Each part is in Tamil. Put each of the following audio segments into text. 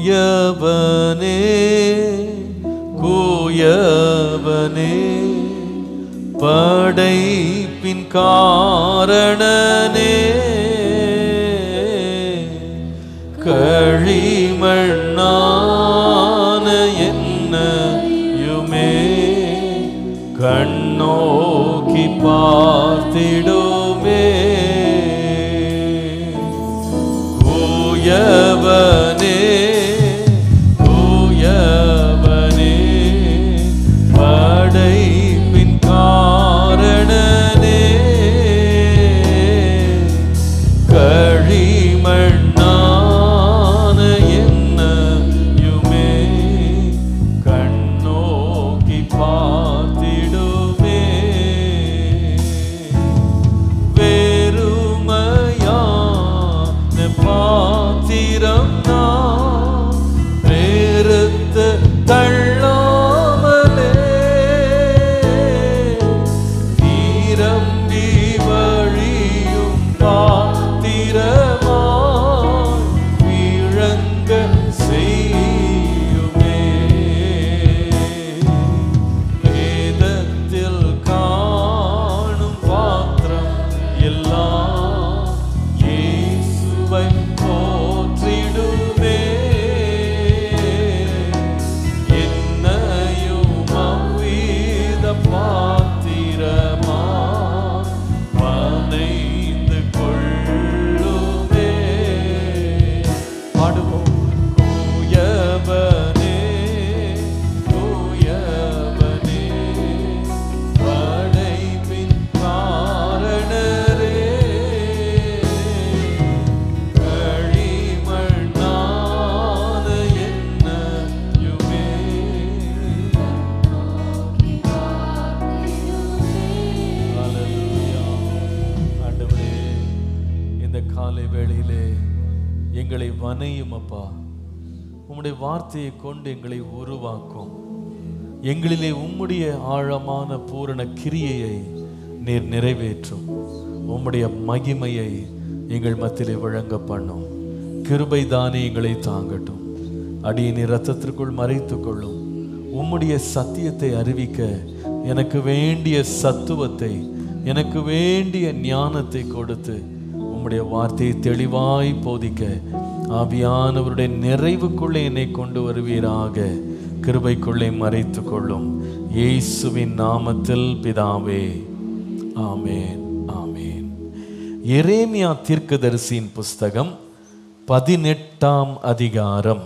கூயவனே கூயவனே படைப்பின் காரணனே களிமண்ணான என்னையுமே கண்ணோக்கி பார்த்திடுமே கூயவனே கூயவனே படைப்பின் காரணனே களிமண்ணான என்னையுமே கண்ணோக்கி பார்த்திடுமே வெறுமையான பாத்திரம் நான் வேறுத்து தள்ளாமலே நீரம்பி வழியும் பாத்திரமாய் விளங்க செய்யுமே வேதத்தில் காணும் பாத்திரம் எல்லாம் இயேசுவை போற்றிடுமே என்னையும் அவ்வித பாத்திரமா வனைந்து கொள்ளுமே பாடுவோம் கூயவனே கூயவனே படைப்பின் காரணரே களிமண்ணான என்னையுமே ஹalleluya. ஆண்டவரே இந்த காலை வேளையிலே எங்களை வனையும் அப்பா உம்முடைய வார்த்தையை கொண்டு எங்களை உருவாக்கும் எங்களிலே உம்முடைய ஆழமான பூரண கிரியையை நீர் நிறைவேற்றும் உம்முடைய மகிமையை எங்கள் மத்தியிலே வழங்க பண்ணும் கிருபை தானே எங்களை தாங்கட்டும் அடியினை ரத்தத்திற்குள் மறைத்துக் கொள்ளும் உம்முடைய சத்தியத்தை அறிவிக்க எனக்கு வேண்டிய சத்துவத்தை எனக்கு வேண்டிய ஞானத்தை கொடுத்து உம்முடைய வார்த்தையை தெளிவாய் போதிக்க ஆவியானவருடைய நிறைவுக்குள்ளே என்னை கொண்டு வருவீராக கிருபைக்குள்ளே மறைத்துக் கொள்ளும் இயேசுவின் நாமத்தில் பிதாவே ஆமேன் ஆமேன் எரேமியா தீர்க்கதரிசியின் புஸ்தகம் பதினெட்டாம் அதிகாரம்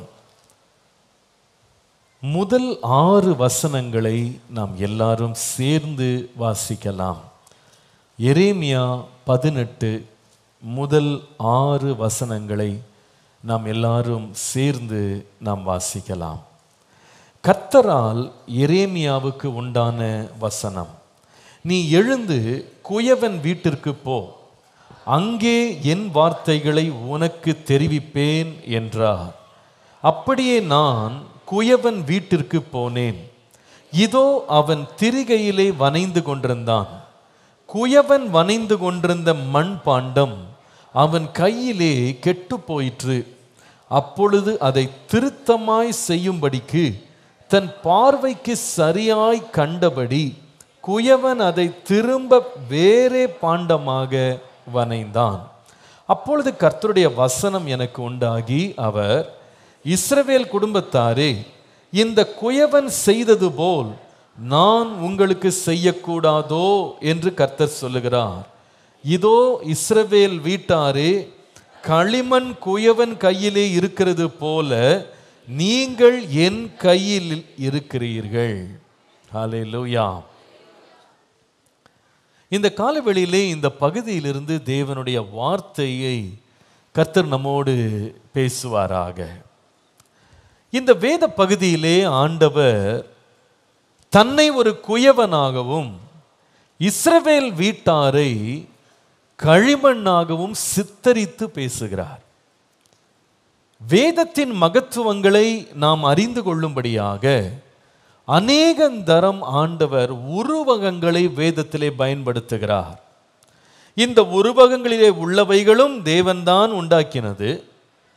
முதல் ஆறு வசனங்களை நாம் எல்லாரும் சேர்ந்து வாசிக்கலாம் எரேமியா பதினெட்டு முதல் ஆறு வசனங்களை நாம் எல்லாரும் சேர்ந்து நாம் வாசிக்கலாம் கர்த்தரால் எரேமியாவுக்கு உண்டான வசனம் நீ எழுந்து குயவன் வீட்டிற்கு போ அங்கே என் வார்த்தைகளை உனக்கு தெரிவிப்பேன் என்றார் அப்படியே நான் குயவன் வீட்டிற்கு போனேன் இதோ அவன் திரிகையிலே வனைந்து கொண்டிருந்தான் குயவன் வனைந்து கொண்டிருந்த மண் பாண்டம் அவன் கையிலே கெட்டு போயிற்று அப்பொழுது அதை திருத்தமாய் செய்யும்படிக்கு தன் பார்வைக்கு சரியாய் கண்டபடி குயவன் அதை திரும்ப வேறே பாண்டமாக வனைந்தான் அப்பொழுது கர்த்தருடைய வசனம் எனக்கு உண்டாகி அவர் இஸ்ரவேல் குடும்பத்தாரே இந்த குயவன் செய்தது போல் நான் உங்களுக்கு செய்யக்கூடாதோ என்று கர்த்தர் சொல்லுகிறார் இதோ இஸ்ரவேல் வீட்டாரே களிமண் குயவன் கையிலே இருக்கிறது போல நீங்கள் என் கையில் இருக்கிறீர்கள் ஹalleluya இந்த காலவெளியிலே இந்த பகுதியிலிருந்து தேவனுடைய வார்த்தையை கர்த்தர் நம்மோடு பேசுவாராக இந்த வேத பகுதியிலே ஆண்டவர் தன்னை ஒரு குயவனாகவும் இஸ்ரவேல் வீட்டாரை களிமண்ணாகவும் சித்தரித்து பேசுகிறார் வேதத்தின் மகத்துவங்களை நாம் அறிந்து கொள்ளும்படியாக அநேகந்தரம் ஆண்டவர் உருவகங்களை வேதத்திலே பயன்படுத்துகிறார் இந்த உருவகங்களிலே உள்ளவைகளும் தேவன்தான் உண்டாக்கினது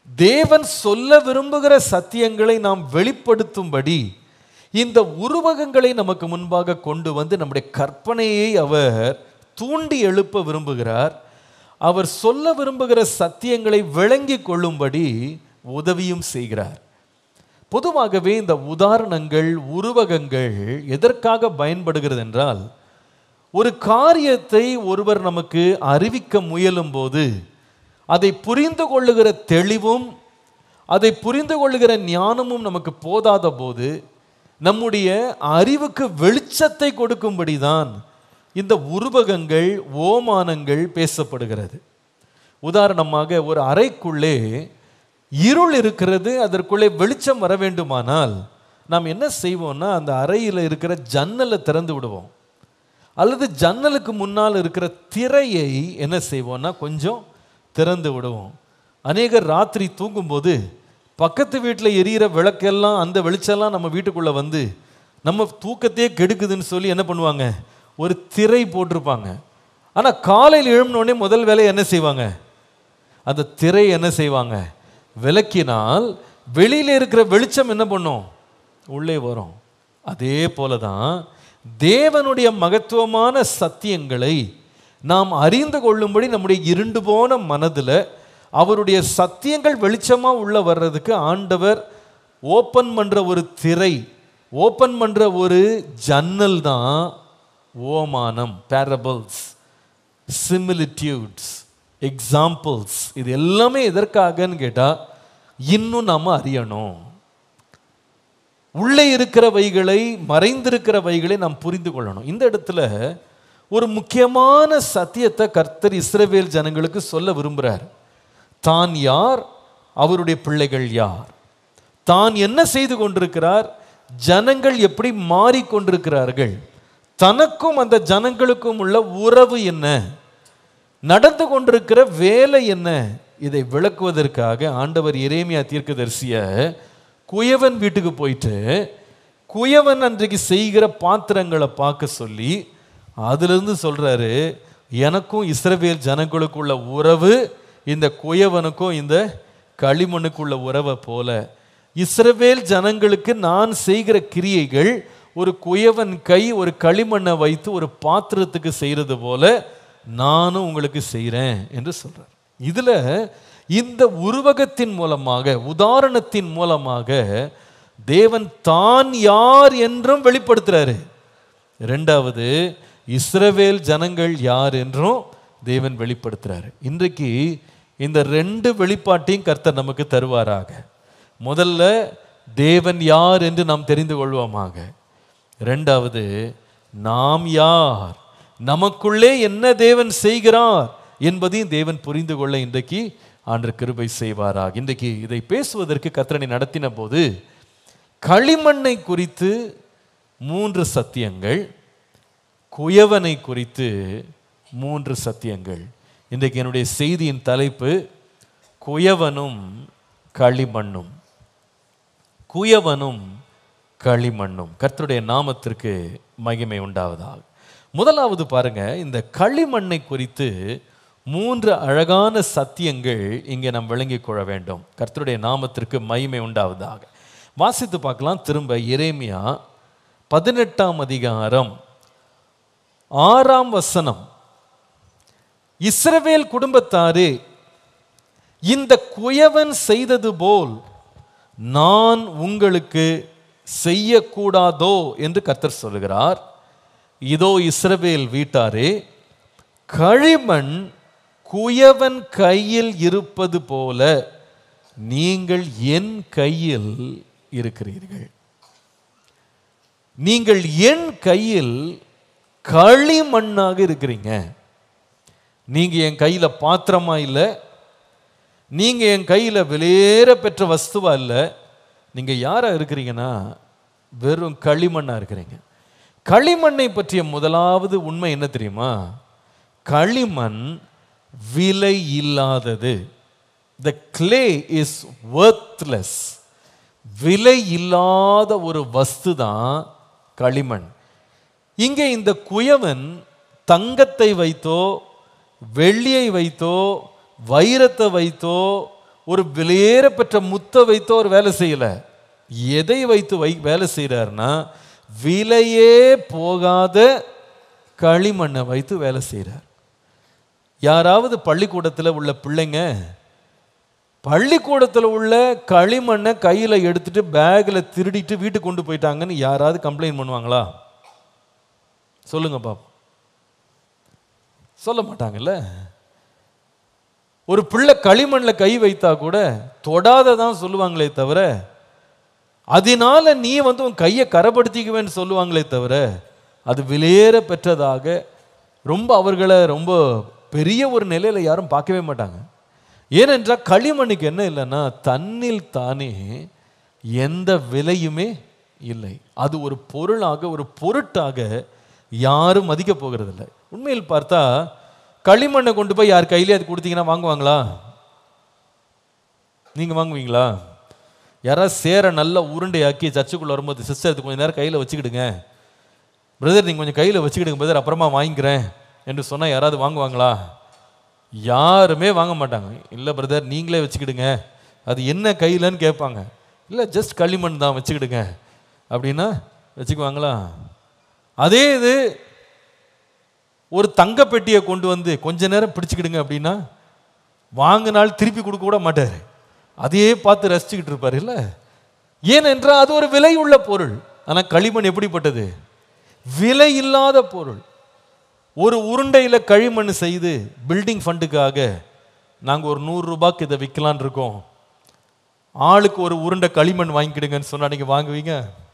தேவன் சொல்ல விரும்புகிற சத்தியங்களை நாம் வெளிப்படுத்தும்படி இந்த உருவகங்களை நமக்கு முன்பாக கொண்டு வந்து நம்முடைய கற்பனையை அவர் தூண்டி எழுப்ப விரும்புகிறார் அவர் சொல்ல விரும்புகிற சத்தியங்களை விளங்கி கொள்ளும்படி உதவியும் செய்கிறார் பொதுவாகவே இந்த உதாரணங்கள் உருவகங்கள் எதற்காக பயன்படுகிறது என்றால் ஒரு காரியத்தை ஒருவர் நமக்கு அறிவிக்க முயலும் போது அதை புரிந்து கொள்ளுகிற தெளிவும் அதை புரிந்து கொள்ளுகிற ஞானமும் நமக்கு போதாத போது நம்முடைய அறிவுக்கு வெளிச்சத்தை கொடுக்கும்படிதான் இந்த உருவகங்கள் ஓமானங்கள் பேசப்படுகிறது உதாரணமாக ஒரு அறைக்குள்ளே இருள் இருக்கிறது அதற்குள்ளே வெளிச்சம் வர வேண்டுமானால் நாம் என்ன செய்வோம்னா அந்த அறையில் இருக்கிற ஜன்னலை திறந்து விடுவோம் அல்லது ஜன்னலுக்கு முன்னால் இருக்கிற திரையை என்ன செய்வோம்னா கொஞ்சம் திறந்து விடுவோம் அநேகர் ராத்திரி தூங்கும்போது பக்கத்து வீட்டில் எரியிற விளக்கெல்லாம் அந்த வெளிச்சம்லாம் நம்ம வீட்டுக்குள்ளே வந்து நம்ம தூக்கத்தையே கெடுக்குதுன்னு சொல்லி என்ன பண்ணுவாங்க ஒரு திரை போட்டிருப்பாங்க ஆனால் காலையில் எழும்பினோடனே முதல் வேலையை என்ன செய்வாங்க அந்த திரை என்ன செய்வாங்க விளக்கினால் வெளியில் இருக்கிற வெளிச்சம் என்ன பண்ணும் உள்ளே வரும் அதே போல தான் தேவனுடைய மகத்துவமான சத்தியங்களை நாம் அறிந்து கொள்ளும்படி நம்முடைய இருண்டு போன மனதில் அவருடைய சத்தியங்கள் வெளிச்சமாக உள்ள வர்றதுக்கு ஆண்டவர் ஓப்பன் பண்ணுற ஒரு திரை ஓப்பன் பண்ணுற ஒரு ஜன்னல் தான் ஓமானம் பேரபிள்ஸ் சிமிலிட்யூட்ஸ் எக்ஸாம்பிள்ஸ் இது எல்லாமே எதற்காகன்னு கேட்டால் இன்னும் நாம் அறியணும் உள்ளே இருக்கிறவைகளை மறைந்திருக்கிறவைகளை நாம் புரிந்து கொள்ளணும் இந்த இடத்துல ஒரு முக்கியமான சத்தியத்தை கர்த்தர் இஸ்ரவேல் ஜனங்களுக்கு சொல்ல விரும்புகிறார் தான் யார் அவருடைய பிள்ளைகள் யார் தான் என்ன செய்து கொண்டிருக்கிறார் ஜனங்கள் எப்படி மாறிக்கொண்டிருக்கிறார்கள் தனக்கும் அந்த ஜனங்களுக்கும் உள்ள உறவு என்ன நடந்து கொண்டிருக்கிற வேலை என்ன இதை விளக்குவதற்காக ஆண்டவர் எரேமியா தீர்க்கதரிசிய குயவன் வீட்டுக்கு போயிட்டு குயவன் அன்றைக்கு செய்கிற பாத்திரங்களை பார்க்க சொல்லி அதிலிருந்து சொல்றாரு எனக்கும் இஸ்ரவேல் ஜனங்களுக்குள்ள உறவு இந்த குயவனுக்கும் இந்த களிமண்ணுக்குள்ள உறவை போல இஸ்ரவேல் ஜனங்களுக்கு நான் செய்கிற கிரியைகள் ஒரு குயவன் கை ஒரு களிமண்ணை வைத்து ஒரு பாத்திரத்துக்கு செய்கிறது போல நானும் உங்களுக்கு செய்கிறேன் என்று சொல்றார் இதுல இந்த உருவகத்தின் மூலமாக உதாரணத்தின் மூலமாக தேவன் தான் யார் என்றும் வெளிப்படுத்துறாரு ரெண்டாவது இஸ்ரவேல் ஜனங்கள் யார் என்றும் தேவன் வெளிப்படுத்துறாரு இன்றைக்கு இந்த ரெண்டு வெளிப்பாட்டையும் கர்த்தர் நமக்கு தருவாராக முதல்ல தேவன் யார் என்று நாம் தெரிந்து கொள்வோமாக ரெண்டாவது நாம் யார் நமக்குள்ளே என்ன தேவன் செய்கிறார் என்பதையும் தேவன் புரிந்து கொள்ள இன்றைக்கு ஆண்டு கிருபை செய்வாராக இன்றைக்கு இதை பேசுவதற்கு கத்திரனை நடத்தின போது களிமண்ணை குறித்து மூன்று சத்தியங்கள் குயவனை குறித்து மூன்று சத்தியங்கள் இன்றைக்கு என்னுடைய செய்தியின் தலைப்பு குயவனும் களிமண்ணும் குயவனும் களிமண்ணும் கர்த்தருடைய நாமத்திற்கு மகிமை உண்டாவதாக முதலாவது பாருங்க இந்த களிமண்ணை குறித்து மூன்று அழகான சத்தியங்கள் இங்கே நாம் விளங்கிக் கொள்ள வேண்டும் கர்த்தருடைய நாமத்திற்கு மகிமை உண்டாவதாக வாசித்து பார்க்கலாம் திரும்ப எரேமியா பதினெட்டாம் அதிகாரம் ஆறாம் வசனம் இஸ்ரவேல் குடும்பத்தாரே இந்த குயவன் செய்தது போல் நான் உங்களுக்கு செய்யக்கூடாதோ என்று கர்த்தர் சொல்லுகிறார் இதோ இஸ்ரவேல் வீட்டாரே களிமண் குயவன் கையில் இருப்பது போல நீங்கள் என் கையில் இருக்கிறீர்கள் நீங்கள் என் கையில் களிமண்ணாக இருக்கிறீங்க நீங்க என் கையில பாத்திரமா இல்லை நீங்க என் கையில வெளியேற பெற்ற வஸ்துவா இல்லை நீங்க யாரா இருக்கிறீங்கன்னா வெறும் களிமண்ணா இருக்கிறீங்க களிமண்ணை பற்றிய முதலாவது உண்மை என்ன தெரியுமா களிமண் விலை இல்லாதது த கிளே இஸ் ஒர்த்லெஸ் விலை இல்லாத ஒரு வஸ்து தான் களிமண் இங்கே இந்த குயவன் தங்கத்தை வைத்தோ வெள்ளியை வைத்தோ வைரத்தை வைத்தோ ஒரு விலையேற பெற்ற முத்தை வைத்து அவர் வேலை செய்யல எதை வைத்து வை வேலை செய்கிறாருன்னா விலையே போகாத களிமண்ணை வைத்து வேலை செய்கிறார் யாராவது பள்ளிக்கூடத்தில் உள்ள பிள்ளைங்க பள்ளிக்கூடத்தில் உள்ள களிமண்ணை கையில் எடுத்துட்டு பேக்கில் திருடிட்டு வீட்டுக்கு கொண்டு போயிட்டாங்கன்னு யாராவது கம்ப்ளைண்ட் பண்ணுவாங்களா சொல்லுங்க பாப்போம் சொல்ல மாட்டாங்கல்ல ஒரு பிள்ளை களிமண்ணில் கை வைத்தா கூட தொடாததான் சொல்லுவாங்களே தவிர அதனால நீ வந்து உன் கையை கரப்படுத்திக்குவேன்னு சொல்லுவாங்களே தவிர அது விலையேற பெற்றதாக ரொம்ப அவர்களை ரொம்ப பெரிய ஒரு நிலையில யாரும் பார்க்கவே மாட்டாங்க ஏனென்றால் களிமண்ணுக்கு என்ன இல்லைன்னா தன்னில் தானே எந்த விலையுமே இல்லை அது ஒரு பொருளாக ஒரு பொருட்டாக யாரும் மதிக்க போகிறதில்ல உண்மையில் பார்த்தா களிமண்ணை கொண்டு போய் யார் கையிலே அது கொடுத்தீங்கன்னா வாங்குவாங்களா நீங்க வாங்குவீங்களா யாராவது சேர நல்லா உருண்டையாக்கி சர்ச்சுக்குள்ள வரும்போது சிஸ்டர் இது கொஞ்ச நேரம் கையில் வச்சுக்கிடுங்க பிரதர் நீங்கள் கொஞ்சம் கையில் வச்சுக்கிடுங்க பிரதர் அப்புறமா வாங்கிக்கிறேன் என்று சொன்னால் யாராவது வாங்குவாங்களா யாருமே வாங்க மாட்டாங்க இல்லை பிரதர் நீங்களே வச்சுக்கிடுங்க அது என்ன கையிலன்னு கேட்பாங்க இல்லை ஜஸ்ட் களிமண் தான் வச்சுக்கிடுங்க அப்படின்னா வச்சுக்குவாங்களா அதே இது ஒரு தங்க பெட்டியை கொண்டு வந்து கொஞ்ச நேரம் பிடிச்சுக்கிடுங்க அப்படின்னா வாங்கினால் திருப்பி கொடுக்க கூட மாட்டார் அதையே பார்த்து ரசிச்சுக்கிட்டு இருப்பார் இல்லை ஏனென்றால் அது ஒரு விலை உள்ள பொருள் ஆனால் களிமண் எப்படிப்பட்டது விலை இல்லாத பொருள் ஒரு உருண்டையில் களிமண் செய்து பில்டிங் ஃபண்டுக்காக நாங்கள் ஒரு நூறு ரூபாய்க்கு இதை விற்கலான் இருக்கோம் ஆளுக்கு ஒரு உருண்டை களிமண் வாங்கிக்கிடுங்கன்னு சொன்னா நீங்கள் வாங்குவீங்க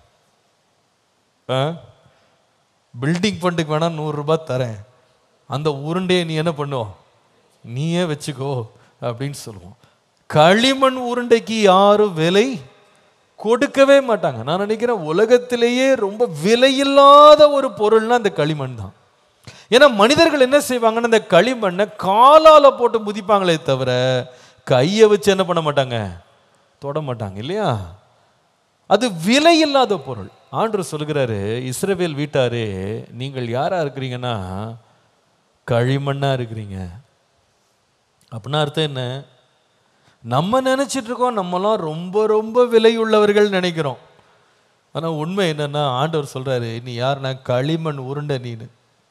பில்டிங் ஃபண்டுக்கு வேணா நூறு ரூபாய் தரேன் அந்த உருண்டையை நீ என்ன பண்ணுவோம் நீயே வச்சுக்கோ அப்படின்னு சொல்லுவோம் களிமண் உருண்டைக்கு யாரும் விலை கொடுக்கவே மாட்டாங்க நான் நினைக்கிறேன் உலகத்திலேயே ரொம்ப விலையில்லாத ஒரு பொருள்னா அந்த களிமண் தான் ஏன்னா மனிதர்கள் என்ன செய்வாங்கன்னா அந்த களிமண்ணை காலால போட்டு முதிப்பாங்களே தவிர கையை வச்சு என்ன பண்ண மாட்டாங்க தொட மாட்டாங்க இல்லையா அது விலை இல்லாத பொருள் ஆண்டவர் சொல்கிறாரு இஸ்ரவேல் வீட்டாரே நீங்கள் யாரா இருக்கிறீங்கன்னா களிமண்ணா இருக்கிறீங்க அப்படின்னா அர்த்தம் என்ன நம்ம நினைச்சிட்டு இருக்கோம் நம்மலாம் ரொம்ப ரொம்ப விலையுள்ளவர்கள் நினைக்கிறோம் ஆனா உண்மை என்னன்னா ஆண்டவர் சொல்றாரு நீ யாருன்னா களிமண் உருண்டை நீனு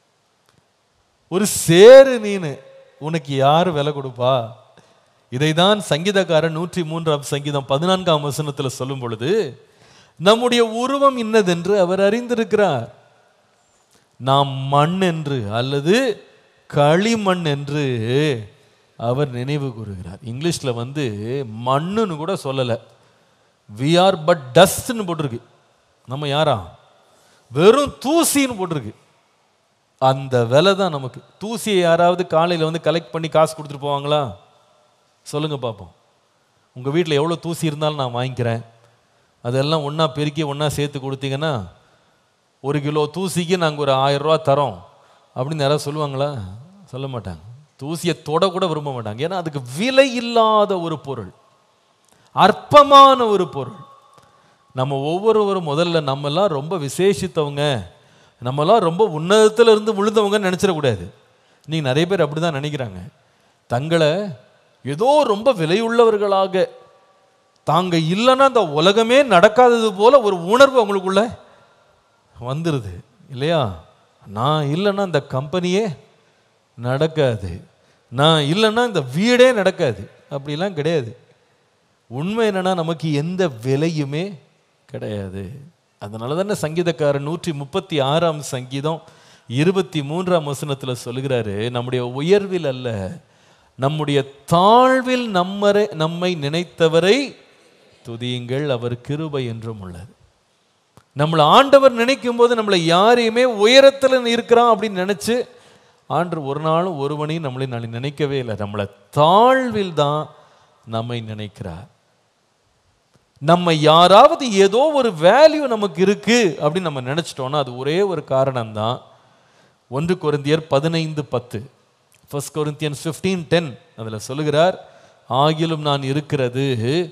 ஒரு சேரு நீனு உனக்கு யார் விலை கொடுப்பா இதைதான் சங்கீதக்காரன் நூற்றி மூன்றாம் சங்கீதம் பதினான்காம் வசனத்தில் சொல்லும் பொழுது நம்முடைய உருவம் இன்னதென்று அவர் அறிந்திருக்கிறார் நாம் மண் என்று அல்லது களிமண் என்று அவர் நினைவு கூறுகிறார் இங்கிலீஷில் வந்து மண்ணுன்னு கூட சொல்லலை வி ஆர் பட் டஸ்ட்னு போட்டிருக்கு நம்ம யாரா வெறும் தூசின்னு போட்டிருக்கு அந்த விலை தான் நமக்கு தூசியை யாராவது காலையில் வந்து கலெக்ட் பண்ணி காசு கொடுத்துட்டு போவாங்களா சொல்லுங்க பார்ப்போம் உங்கள் வீட்டில் எவ்வளோ தூசி இருந்தாலும் நான் வாங்கிக்கிறேன் அதெல்லாம் ஒன்றா பெருக்கி ஒன்றா சேர்த்து கொடுத்தீங்கன்னா ஒரு கிலோ தூசிக்கு நாங்கள் ஒரு ஆயிரம் ரூபா தரோம் அப்படின்னு யாராவது சொல்லுவாங்களா சொல்ல மாட்டாங்க தூசியை தொட கூட விரும்ப மாட்டாங்க ஏன்னா அதுக்கு விலை இல்லாத ஒரு பொருள் அற்பமான ஒரு பொருள் நம்ம ஒவ்வொருவரும் முதல்ல நம்மெல்லாம் ரொம்ப விசேஷித்தவங்க நம்மெல்லாம் ரொம்ப உன்னதத்தில் இருந்து விழுந்தவங்கன்னு நினச்சிடக்கூடாது நீங்கள் நிறைய பேர் அப்படி தான் நினைக்கிறாங்க தங்களை ஏதோ ரொம்ப விலையுள்ளவர்களாக தாங்க இல்லைன்னா அந்த உலகமே நடக்காதது போல ஒரு உணர்வு அவங்களுக்குள்ள வந்துடுது இல்லையா நான் இல்லைன்னா இந்த கம்பெனியே நடக்காது நான் இல்லைன்னா இந்த வீடே நடக்காது அப்படிலாம் கிடையாது உண்மை என்னன்னா நமக்கு எந்த விலையுமே கிடையாது அதனால தானே சங்கீதக்காரன் நூற்றி முப்பத்தி ஆறாம் சங்கீதம் இருபத்தி மூன்றாம் வசனத்தில் சொல்கிறாரு நம்முடைய உயர்வில் அல்ல நம்முடைய தாழ்வில் நம்மரை நம்மை நினைத்தவரை துதியுங்கள் அவர் கிருபை என்றும் உள்ளது நம்மளை ஆண்டவர் நினைக்கும் போது நம்மளை யாரையுமே உயரத்தில் இருக்கிறான் அப்படின்னு நினைச்சு ஆண்டு ஒரு நாளும் ஒருவனையும் நம்மளை நான் நினைக்கவே இல்லை நம்மளை தாழ்வில் தான் நம்மை நினைக்கிறார் நம்ம யாராவது ஏதோ ஒரு வேல்யூ நமக்கு இருக்கு அப்படின்னு நம்ம நினைச்சிட்டோம்னா அது ஒரே ஒரு காரணம் தான் ஒன்று கொரிந்தியர் பதினைந்து பத்து ஃபர்ஸ்ட் கொரிந்தியன்ஸ் ஃபிஃப்டீன் டென் அதில் சொல்லுகிறார் ஆகிலும் நான் இருக்கிறது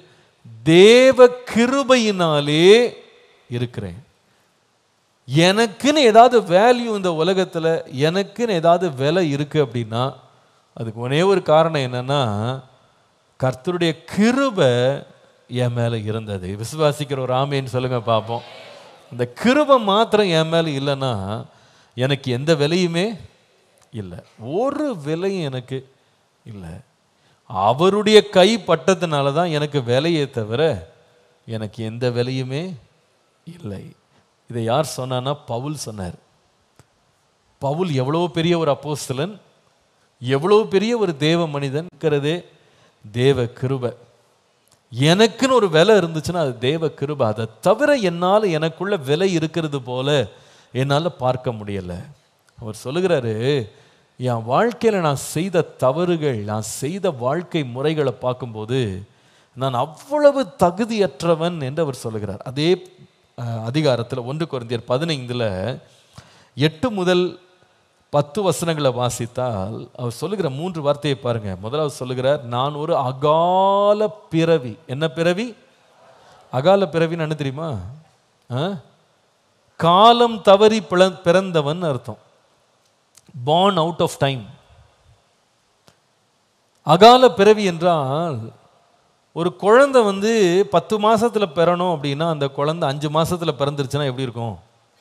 தேவ கிருபையினாலே இருக்கிறேன் எனக்குன்னு ஏதாவது வேல்யூ இந்த உலகத்தில் எனக்குன்னு ஏதாவது விலை இருக்கு அப்படின்னா அதுக்கு ஒரே ஒரு காரணம் என்னன்னா கர்த்தருடைய கிருபை என் மேலே இருந்தது விசுவாசிக்கிற ஒரு ஆமேன்னு சொல்லுங்க பார்ப்போம் இந்த கிருபை மாத்திரம் என் மேலே இல்லைன்னா எனக்கு எந்த விலையுமே இல்லை ஒரு விலையும் எனக்கு இல்லை அவருடைய கை பட்டதுனால தான் எனக்கு விலையே தவிர எனக்கு எந்த விலையுமே இல்லை இதை யார் சொன்னான்னா பவுல் சொன்னார் பவுல் எவ்வளோ பெரிய ஒரு அப்போஸ்தலன் எவ்வளோ பெரிய ஒரு தேவ மனிதன் இருக்கிறதே தேவ கிருபை எனக்குன்னு ஒரு விலை இருந்துச்சுன்னா அது தேவ கிருபை அதை தவிர என்னால் எனக்குள்ள விலை இருக்கிறது போல என்னால் பார்க்க முடியல அவர் சொல்லுகிறாரு என் வாழ்க்கையில் நான் செய்த தவறுகள் நான் செய்த வாழ்க்கை முறைகளை பார்க்கும்போது நான் அவ்வளவு தகுதியற்றவன் என்று அவர் சொல்லுகிறார் அதே அதிகாரத்தில் ஒன்று குறைந்தியர் பதினைந்தில் எட்டு முதல் பத்து வசனங்களை வாசித்தால் அவர் சொல்லுகிற மூன்று வார்த்தையை பாருங்க முதலாவது சொல்லுகிறார் நான் ஒரு அகால பிறவி என்ன பிறவி அகால பிறவின்னு என்ன தெரியுமா ஆ? காலம் தவறி பிள- பிறந்தவன் அர்த்தம் born அவுட் ஆஃப் டைம் அகால பிறவி என்றால் ஒரு குழந்தை வந்து பத்து மாசத்துல பிறணும் அப்படின்னா அந்த குழந்தை அஞ்சு மாசத்துல பிறந்துருச்சுன்னா எப்படி இருக்கும்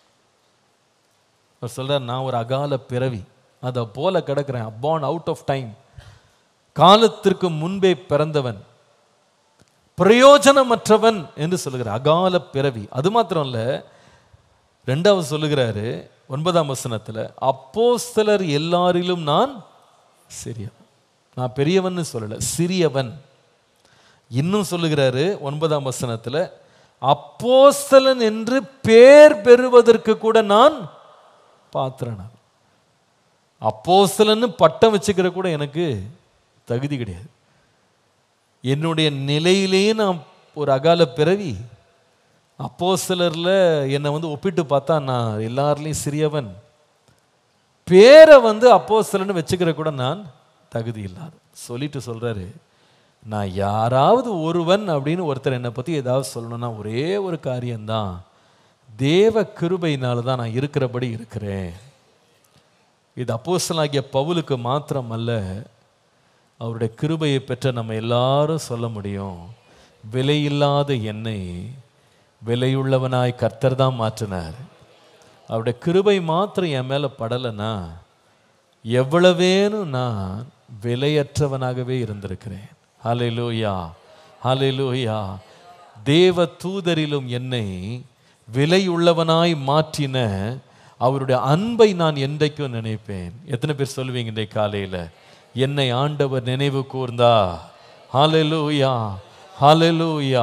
அவர் சொல்றார் நான் ஒரு அகால பிறவி அதை போல கிடக்கிறேன் born அவுட் ஆஃப் டைம் காலத்திற்கு முன்பே பிறந்தவன் பிரயோஜனமற்றவன் என்று சொல்லுகிறார் அகால பிறவி அது மாத்திரம் இல்ல ரெண்டாவது சொல்லுகிறாரு ஒன்பதாம் வசனத்துல அப்போஸ்தலர் எல்லாரிலும் நான் சிறியவன் நான் பெரியவன்னு சொல்லல சிறியவன் இன்னும் சொல்லுகிறாரு ஒன்பதாம் வசனத்துல அப்போஸ்தலன் என்று பேர் பெறுவதற்கு கூட நான் பாத்திரனான் அப்போஸ்தலன்னு பட்டம் வச்சுக்கிற கூட எனக்கு தகுதி கிடையாது என்னுடைய நிலையிலேயே நான் ஒரு அகால பிறவி அப்போஸ்தலர்ல என்னை வந்து ஒப்பிட்டு பார்த்தா நான் எல்லாருலேயும் சிறியவன் பேரை வந்து அப்போஸ்தலன்னு வச்சுக்கிற கூட நான் தகுதி இல்லாத சொல்லிட்டு சொல்றாரு நான் யாராவது ஒருவன் அப்படின்னு ஒருத்தர் என்னை பத்தி ஏதாவது சொல்லணும்னா ஒரே ஒரு காரியம்தான் தேவ கிருபையினால தான் நான் இருக்கிறபடி இருக்கிறேன் இது அப்போஸ்தலனாகிய பவுலுக்கு மாத்திரம் அல்ல அவருடைய கிருபையை பெற்ற நம்ம எல்லாரும் சொல்ல முடியும் விலையில்லாத என்னை விலையுள்ளவனாய் கர்த்தர் தான் மாற்றினார் அவருடைய கிருபை மாத்திரம் என் மேலே படலைன்னா எவ்வளவேனும் நான் விலையற்றவனாகவே இருந்திருக்கிறேன் ஹalleluya ஹalleluya தேவ தூதரிலும் என்னை விலையுள்ளவனாய் மாற்றின அவருடைய அன்பை நான் என்றைக்கும் நினைப்பேன் எத்தனை பேர் சொல்லுவீங்க இன்றைய காலையில் என்னை ஆண்டவர் நினைவு கூர்ந்தா ஹalleluya ஹalleluya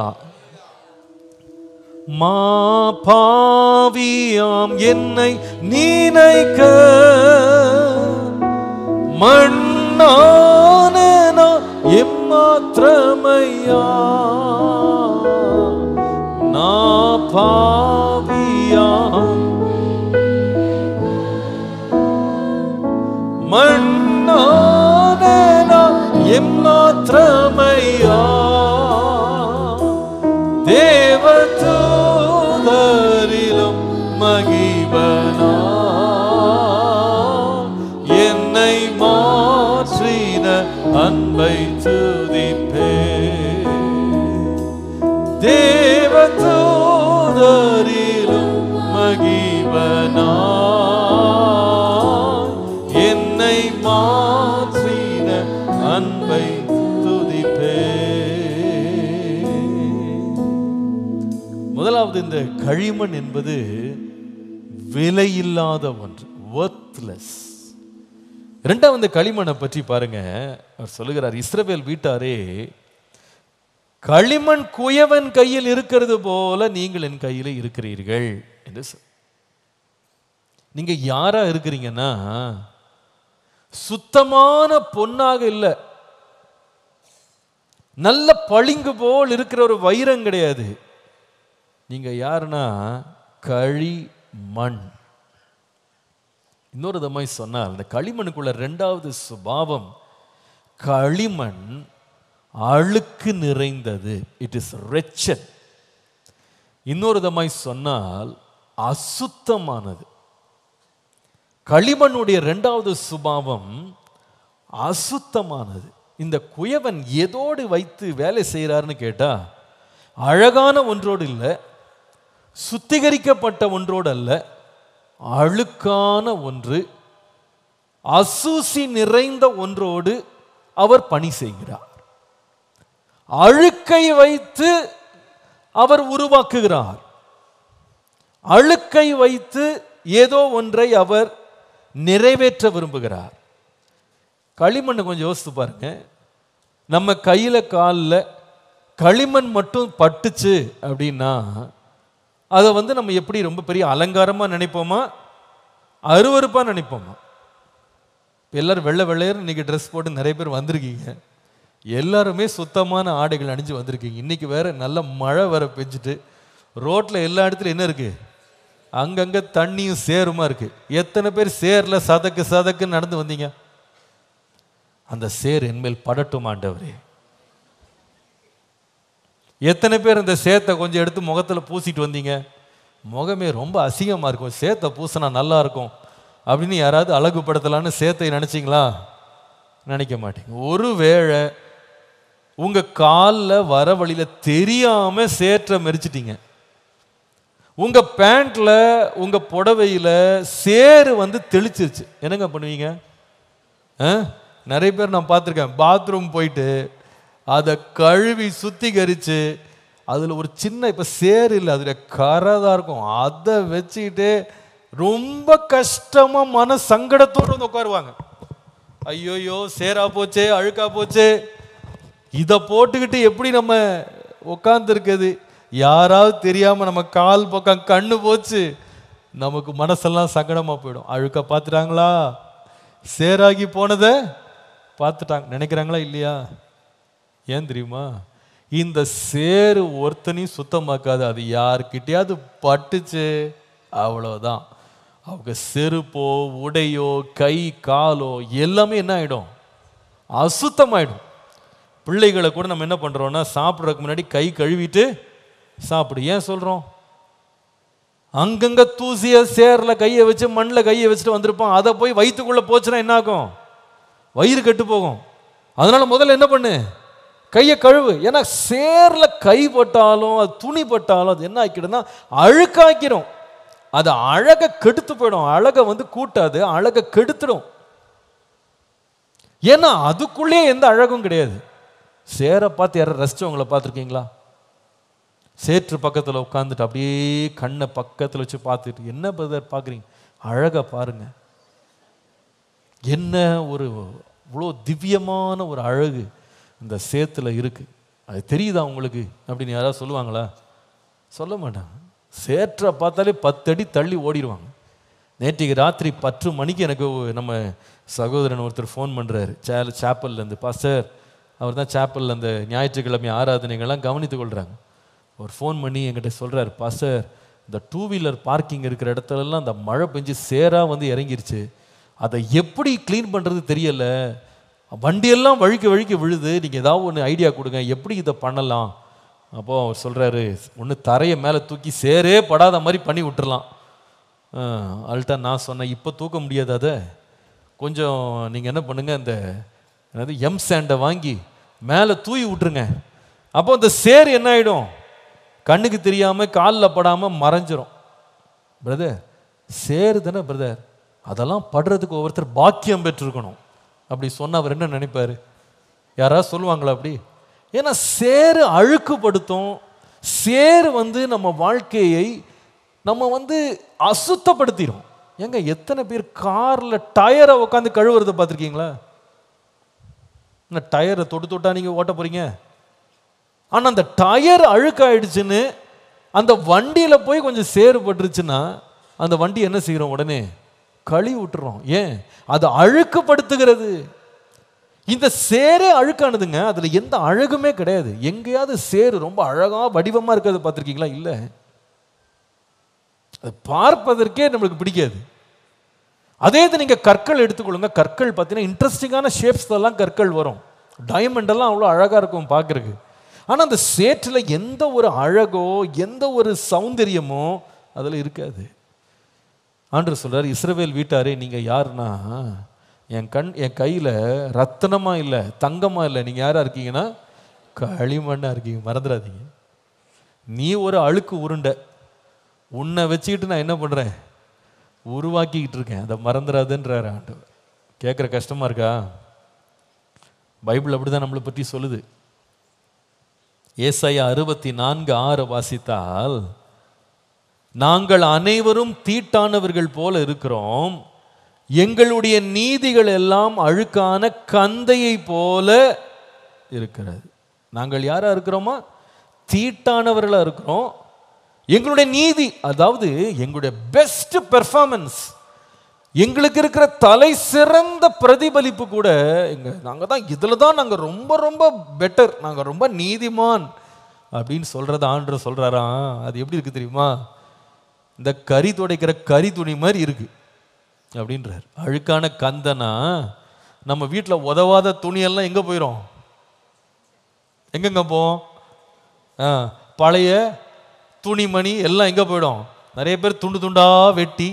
மா பாவியாம் என்னை நினைக்க மண்ணான நான் எம்மாத்திரமையா நான் பாவியாம் மண்ணான நான் எம்மாத்திரமையா தேவதூதரிலும் மகிபனா என்னை மாற்றின அன்பை துதிப்பே தேவதூதரிலும் மகிபனா என்னை மாற்றின அன்பை துதிப்பே முதலாவது இந்த களிமண் என்பது விலையில்லாத ஒன்று ஒர்த்லெஸ் இரண்டாவது இந்த களிமண்ணை பற்றி பாருங்க அவர் சொல்லுகிறார் இஸ்ரவேல் வீட்டாரே களிமண் குயவன் கையில் இருக்கிறது போல நீங்கள் என் கையில் இருக்கிறீர்கள் என்று சொல் நீங்க யாரா இருக்கிறீங்கன்னா சுத்தமான பொன்னாக இல்லை நல்ல பளிங்கு போல் இருக்கிற ஒரு வைரம் கிடையாது நீங்க யாருன்னா களி மண் இன்னொரு விதமாய் சொன்னால் இந்த களிமண்ணுக்குள்ள ரெண்டாவது சுபாவம் களிமண் அழுக்கு நிறைந்தது இட் இஸ் ரெச்சன் இன்னொரு விதமாய் சொன்னால் அசுத்தமானது களிமண்ணுடைய ரெண்டாவது சுபாவம் அசுத்தமானது இந்த குயவன் எதோடு வைத்து வேலை செய்கிறாருன்னு கேட்டா அழகான ஒன்றோடு இல்லை சுத்திகரிக்கப்பட்ட ஒன்றோடு அல்ல அழுக்கான ஒன்று அசூசி நிறைந்த ஒன்றோடு அவர் பணி செய்கிறார் அழுக்கை வைத்து அவர் உருவாக்குகிறார் அழுக்கை வைத்து ஏதோ ஒன்றை அவர் நிறைவேற்ற விரும்புகிறார் களிமண்ணை கொஞ்சம் யோசித்து பாருங்க நம்ம கையில் காலில் களிமண் மட்டும் பட்டுச்சு அப்படின்னா அதை வந்து நம்ம எப்படி ரொம்ப பெரிய அலங்காரமாக நினைப்போமா அருவருப்பாக நினைப்போமா இப்ப எல்லாரும் வெள்ளை வெள்ளையர் இன்னைக்கு ட்ரெஸ் போட்டு நிறைய பேர் வந்திருக்கீங்க எல்லாருமே சுத்தமான ஆடைகள் அணிஞ்சு வந்திருக்கீங்க இன்னைக்கு வேற நல்ல மழை வேற பெஞ்சிட்டு ரோட்ல எல்லா இடத்துலையும் என்ன இருக்கு அங்கங்க தண்ணியும் சேருமா இருக்கு எத்தனை பேர் சேர்ல சதக்கு சதக்குன்னு நடந்து வந்தீங்க அந்த சேர் என்மேல் படட்டும் ஆண்டவரே எத்தனை பேர் இந்த சேத்தை கொஞ்சம் எடுத்து முகத்துல பூசிட்டு வந்தீங்க முகமே ரொம்ப அசிங்கமா இருக்கும் சேத்தை பூசினா நல்லா இருக்கும் அப்படின்னு யாராவது அழகுபடுத்தலான்னு சேத்தை நினைச்சீங்களா நினைக்க மாட்டீங்க ஒருவேளை உங்க காலில் வர வழியில தெரியாம சேற்றை மெரிச்சிட்டீங்க உங்க பேண்ட்ல உங்க புடவையில சேறு வந்து தெளிச்சிருச்சு என்னங்க பண்ணுவீங்க ஆ? நிறைய பேர் நான் பார்த்துருக்கேன் பாத்ரூம் போயிட்டு அதை கழுவி சுத்திகரிச்சு அதில் ஒரு சின்ன இப்போ சேர் இல்லை அதில் கரை தான் இருக்கும் அதை வச்சுக்கிட்டு ரொம்ப கஷ்டமாக மன சங்கடத்தோடு வந்து உட்காருவாங்க ஐயோயோ சேரா போச்சே அழுக்கா போச்சே இதை போட்டுக்கிட்டு எப்படி நம்ம உட்காந்துருக்குது யாராவது தெரியாமல் நம்ம கால் பக்கம் கண்ணு போச்சு நமக்கு மனசெல்லாம் சங்கடமாக போயிடும் அழுக்க பார்த்துட்டாங்களா சேராகி போனதை பார்த்துட்டாங்க நினைக்கிறாங்களா இல்லையா ஏன் தெரியுமா இந்த சேரு ஒருத்தனையும் சுத்தமாக்காது அது யாருக்கிட்டையாவது பட்டுச்சு அவ்வளவுதான் அவங்க செருப்போ உடையோ கை காலோ எல்லாமே என்ன ஆயிடும் அசுத்தமாயிடும் பிள்ளைகளை கூட நம்ம என்ன பண்றோம்னா சாப்பிட்றதுக்கு முன்னாடி கை கழுவிட்டு சாப்பிடு ஏன் சொல்றோம் அங்கங்க தூசிய சேர்ல கையை வச்சு மண்ணில் கையை வச்சுட்டு வந்திருப்பான் அதை போய் வயிற்றுக்குள்ள போச்சுன்னா என்ன ஆகும் வயிறு கெட்டு போகும் அதனால முதல்ல என்ன பண்ணு கையை கழுவு ஏன்னா சேர்ல கை பட்டாலும் அது துணி பட்டாலும் அது என்ன ஆக்கிடும்னா அழுக்காக்கிடும் அது அழகை கெடுத்து போயிடும் அழகை வந்து கூட்டாது அழகை கெடுத்துடும் ஏன்னா அதுக்குள்ளேயே எந்த அழகும் கிடையாது சேரை பார்த்து யாரும் ரசிச்சவங்களை பார்த்துருக்கீங்களா சேற்று பக்கத்தில் உட்காந்துட்டு அப்படியே கண்ணை பக்கத்தில் வச்சு பார்த்துட்டு என்ன பிரதர் பார்க்குறீங்க அழகா பாருங்க என்ன ஒரு இவ்வளோ திவ்யமான ஒரு அழகு இந்த சேத்துல இருக்கு அது தெரியுதா உங்களுக்கு அப்படின்னு யாராவது சொல்லுவாங்களா சொல்ல மாட்டாங்க சேற்றை பார்த்தாலே பத்தடி தள்ளி ஓடிடுவாங்க நேற்றுக்கு ராத்திரி பத்து மணிக்கு எனக்கு நம்ம சகோதரன் ஒருத்தர் ஃபோன் பண்ணுறாரு சே சாப்பல்லேருந்து பாஸ்டர் அவர் தான் சாப்பலில் அந்த ஞாயிற்றுக்கிழமை ஆராதனைகள்லாம் கவனித்து கொள்கிறாங்க அவர் ஃபோன் பண்ணி என்கிட்ட சொல்கிறார் பாஸ்டர் இந்த டூ வீலர் பார்க்கிங் இருக்கிற இடத்துலலாம் அந்த மழை பெஞ்சு சேராக வந்து இறங்கிருச்சு அதை எப்படி க்ளீன் பண்ணுறது தெரியல வண்டியெல்லாம் வழுக்கி வழுக்கி விழுது நீங்கள் ஏதாவது ஒன்று ஐடியா கொடுங்க எப்படி இதை பண்ணலாம் அப்போ அவர் சொல்கிறாரு ஒன்று தரையை மேலே தூக்கி சேரே படாத மாதிரி பண்ணி விட்டுறலாம் அல்ட்டா நான் சொன்னேன் இப்போ தூக்க முடியாது அதை கொஞ்சம் நீங்கள் என்ன பண்ணுங்க அந்த என்னது எம் சாண்டை வாங்கி மேலே தூவி விட்டுருங்க அப்போ அந்த சேர் என்ன ஆகிடும் கண்ணுக்கு தெரியாமல் காலில் படாமல் மறைஞ்சிரும் பிரதர் சேரு தானே பிரதர் அதெல்லாம் படுறதுக்கு ஒவ்வொருத்தர் பாக்கியம் பெற்றிருக்கணும் அப்படி சொன்ன அவர் என்ன நினைப்பாரு யாராவது சொல்லுவாங்களா அப்படி ஏன்னா சேரு அழுக்குப்படுத்தும் சேரு வந்து நம்ம வாழ்க்கையை நம்ம வந்து அசுத்தப்படுத்திடும் ஏங்க எத்தனை பேர் காரில் டயரை உட்காந்து கழுவுறதை பார்த்துருக்கீங்களா என்ன டயரை தொட்டு தொட்டா நீங்கள் ஓட்ட போறீங்க ஆனால் அந்த டயர் அழுக்காயிடுச்சுன்னு அந்த வண்டியில் போய் கொஞ்சம் சேறு பட்டுருச்சுன்னா அந்த வண்டி என்ன செய்கிறோம் உடனே கழுவி விட்டுறோம் ஏன் அது அழுக்குப்படுத்துகிறது இந்த சேரே அழுக்கானதுங்க அதுல எந்த அழகுமே கிடையாது எங்கேயாவது சேரு ரொம்ப அழகா வடிவமா இருக்கிறத பார்த்துருக்கீங்களா இல்லை அது பார்ப்பதற்கே நம்மளுக்கு பிடிக்காது அதே இது நீங்க கற்கள் எடுத்துக்கொள்ளுங்க கற்கள் பார்த்தீங்கன்னா இன்ட்ரெஸ்டிங்கான ஷேப்ஸ் எல்லாம் கற்கள் வரும் டைமண்ட் எல்லாம் அவ்வளோ அழகா இருக்கும் பார்க்கறதுக்கு ஆனா அந்த சேற்றில் எந்த ஒரு அழகோ எந்த ஒரு சௌந்தரியமோ அதில் இருக்காது ஆண்டவர் சொல்றார் இஸ்ரவேல் வீட்டாரே நீங்க யாருன்னா என் கண் என் கையில் ரத்தனமா இல்லை தங்கமா இல்லை நீங்கள் யாரா இருக்கீங்கன்னா களிமண்ணா இருக்கீங்க மறந்துடாதீங்க நீ ஒரு அழுக்கு உருண்டை உன்னை வச்சுக்கிட்டு நான் என்ன பண்ணுறேன் உருவாக்கிக்கிட்டு இருக்கேன் அதை மறந்துடாதுன்றார் ஆண்டவர் கேட்குற கஷ்டமா இருக்கா பைபிள் அப்படிதான் நம்மளை பற்றி சொல்லுது ஏசாயா அறுபத்தி நான்கு ஆறு வாசித்தால் நாங்கள் அனைவரும் தீட்டானவர்கள் போல இருக்கிறோம் எங்களுடைய நீதிகள் எல்லாம் அழுக்கான கந்தையை போல இருக்கிறது நாங்கள் யாரா இருக்கிறோமா தீட்டானவர்களா இருக்கிறோம் எங்களுடைய நீதி அதாவது எங்களுடைய பெஸ்ட் பெர்ஃபார்மன்ஸ் எங்களுக்கு இருக்கிற தலை சிறந்த பிரதிபலிப்பு கூட எங்க நாங்கள் தான் இதில் தான் நாங்கள் ரொம்ப ரொம்ப பெட்டர் நாங்கள் ரொம்ப நீதிமான் அப்படின்னு சொல்கிறத ஆண்டு சொல்கிறாராம் அது எப்படி இருக்கு தெரியுமா இந்த கறி துடைக்கிற கறி துணி மாதிரி இருக்கு அப்படின்றார் அழுக்கான கந்தனா நம்ம வீட்டில் உதவாத துணியெல்லாம் எங்கே போயிடும் எங்கெங்க போவோம் ஆ பழைய துணிமணி எல்லாம் எங்கே போயிடும் நிறைய பேர் துண்டு துண்டா வெட்டி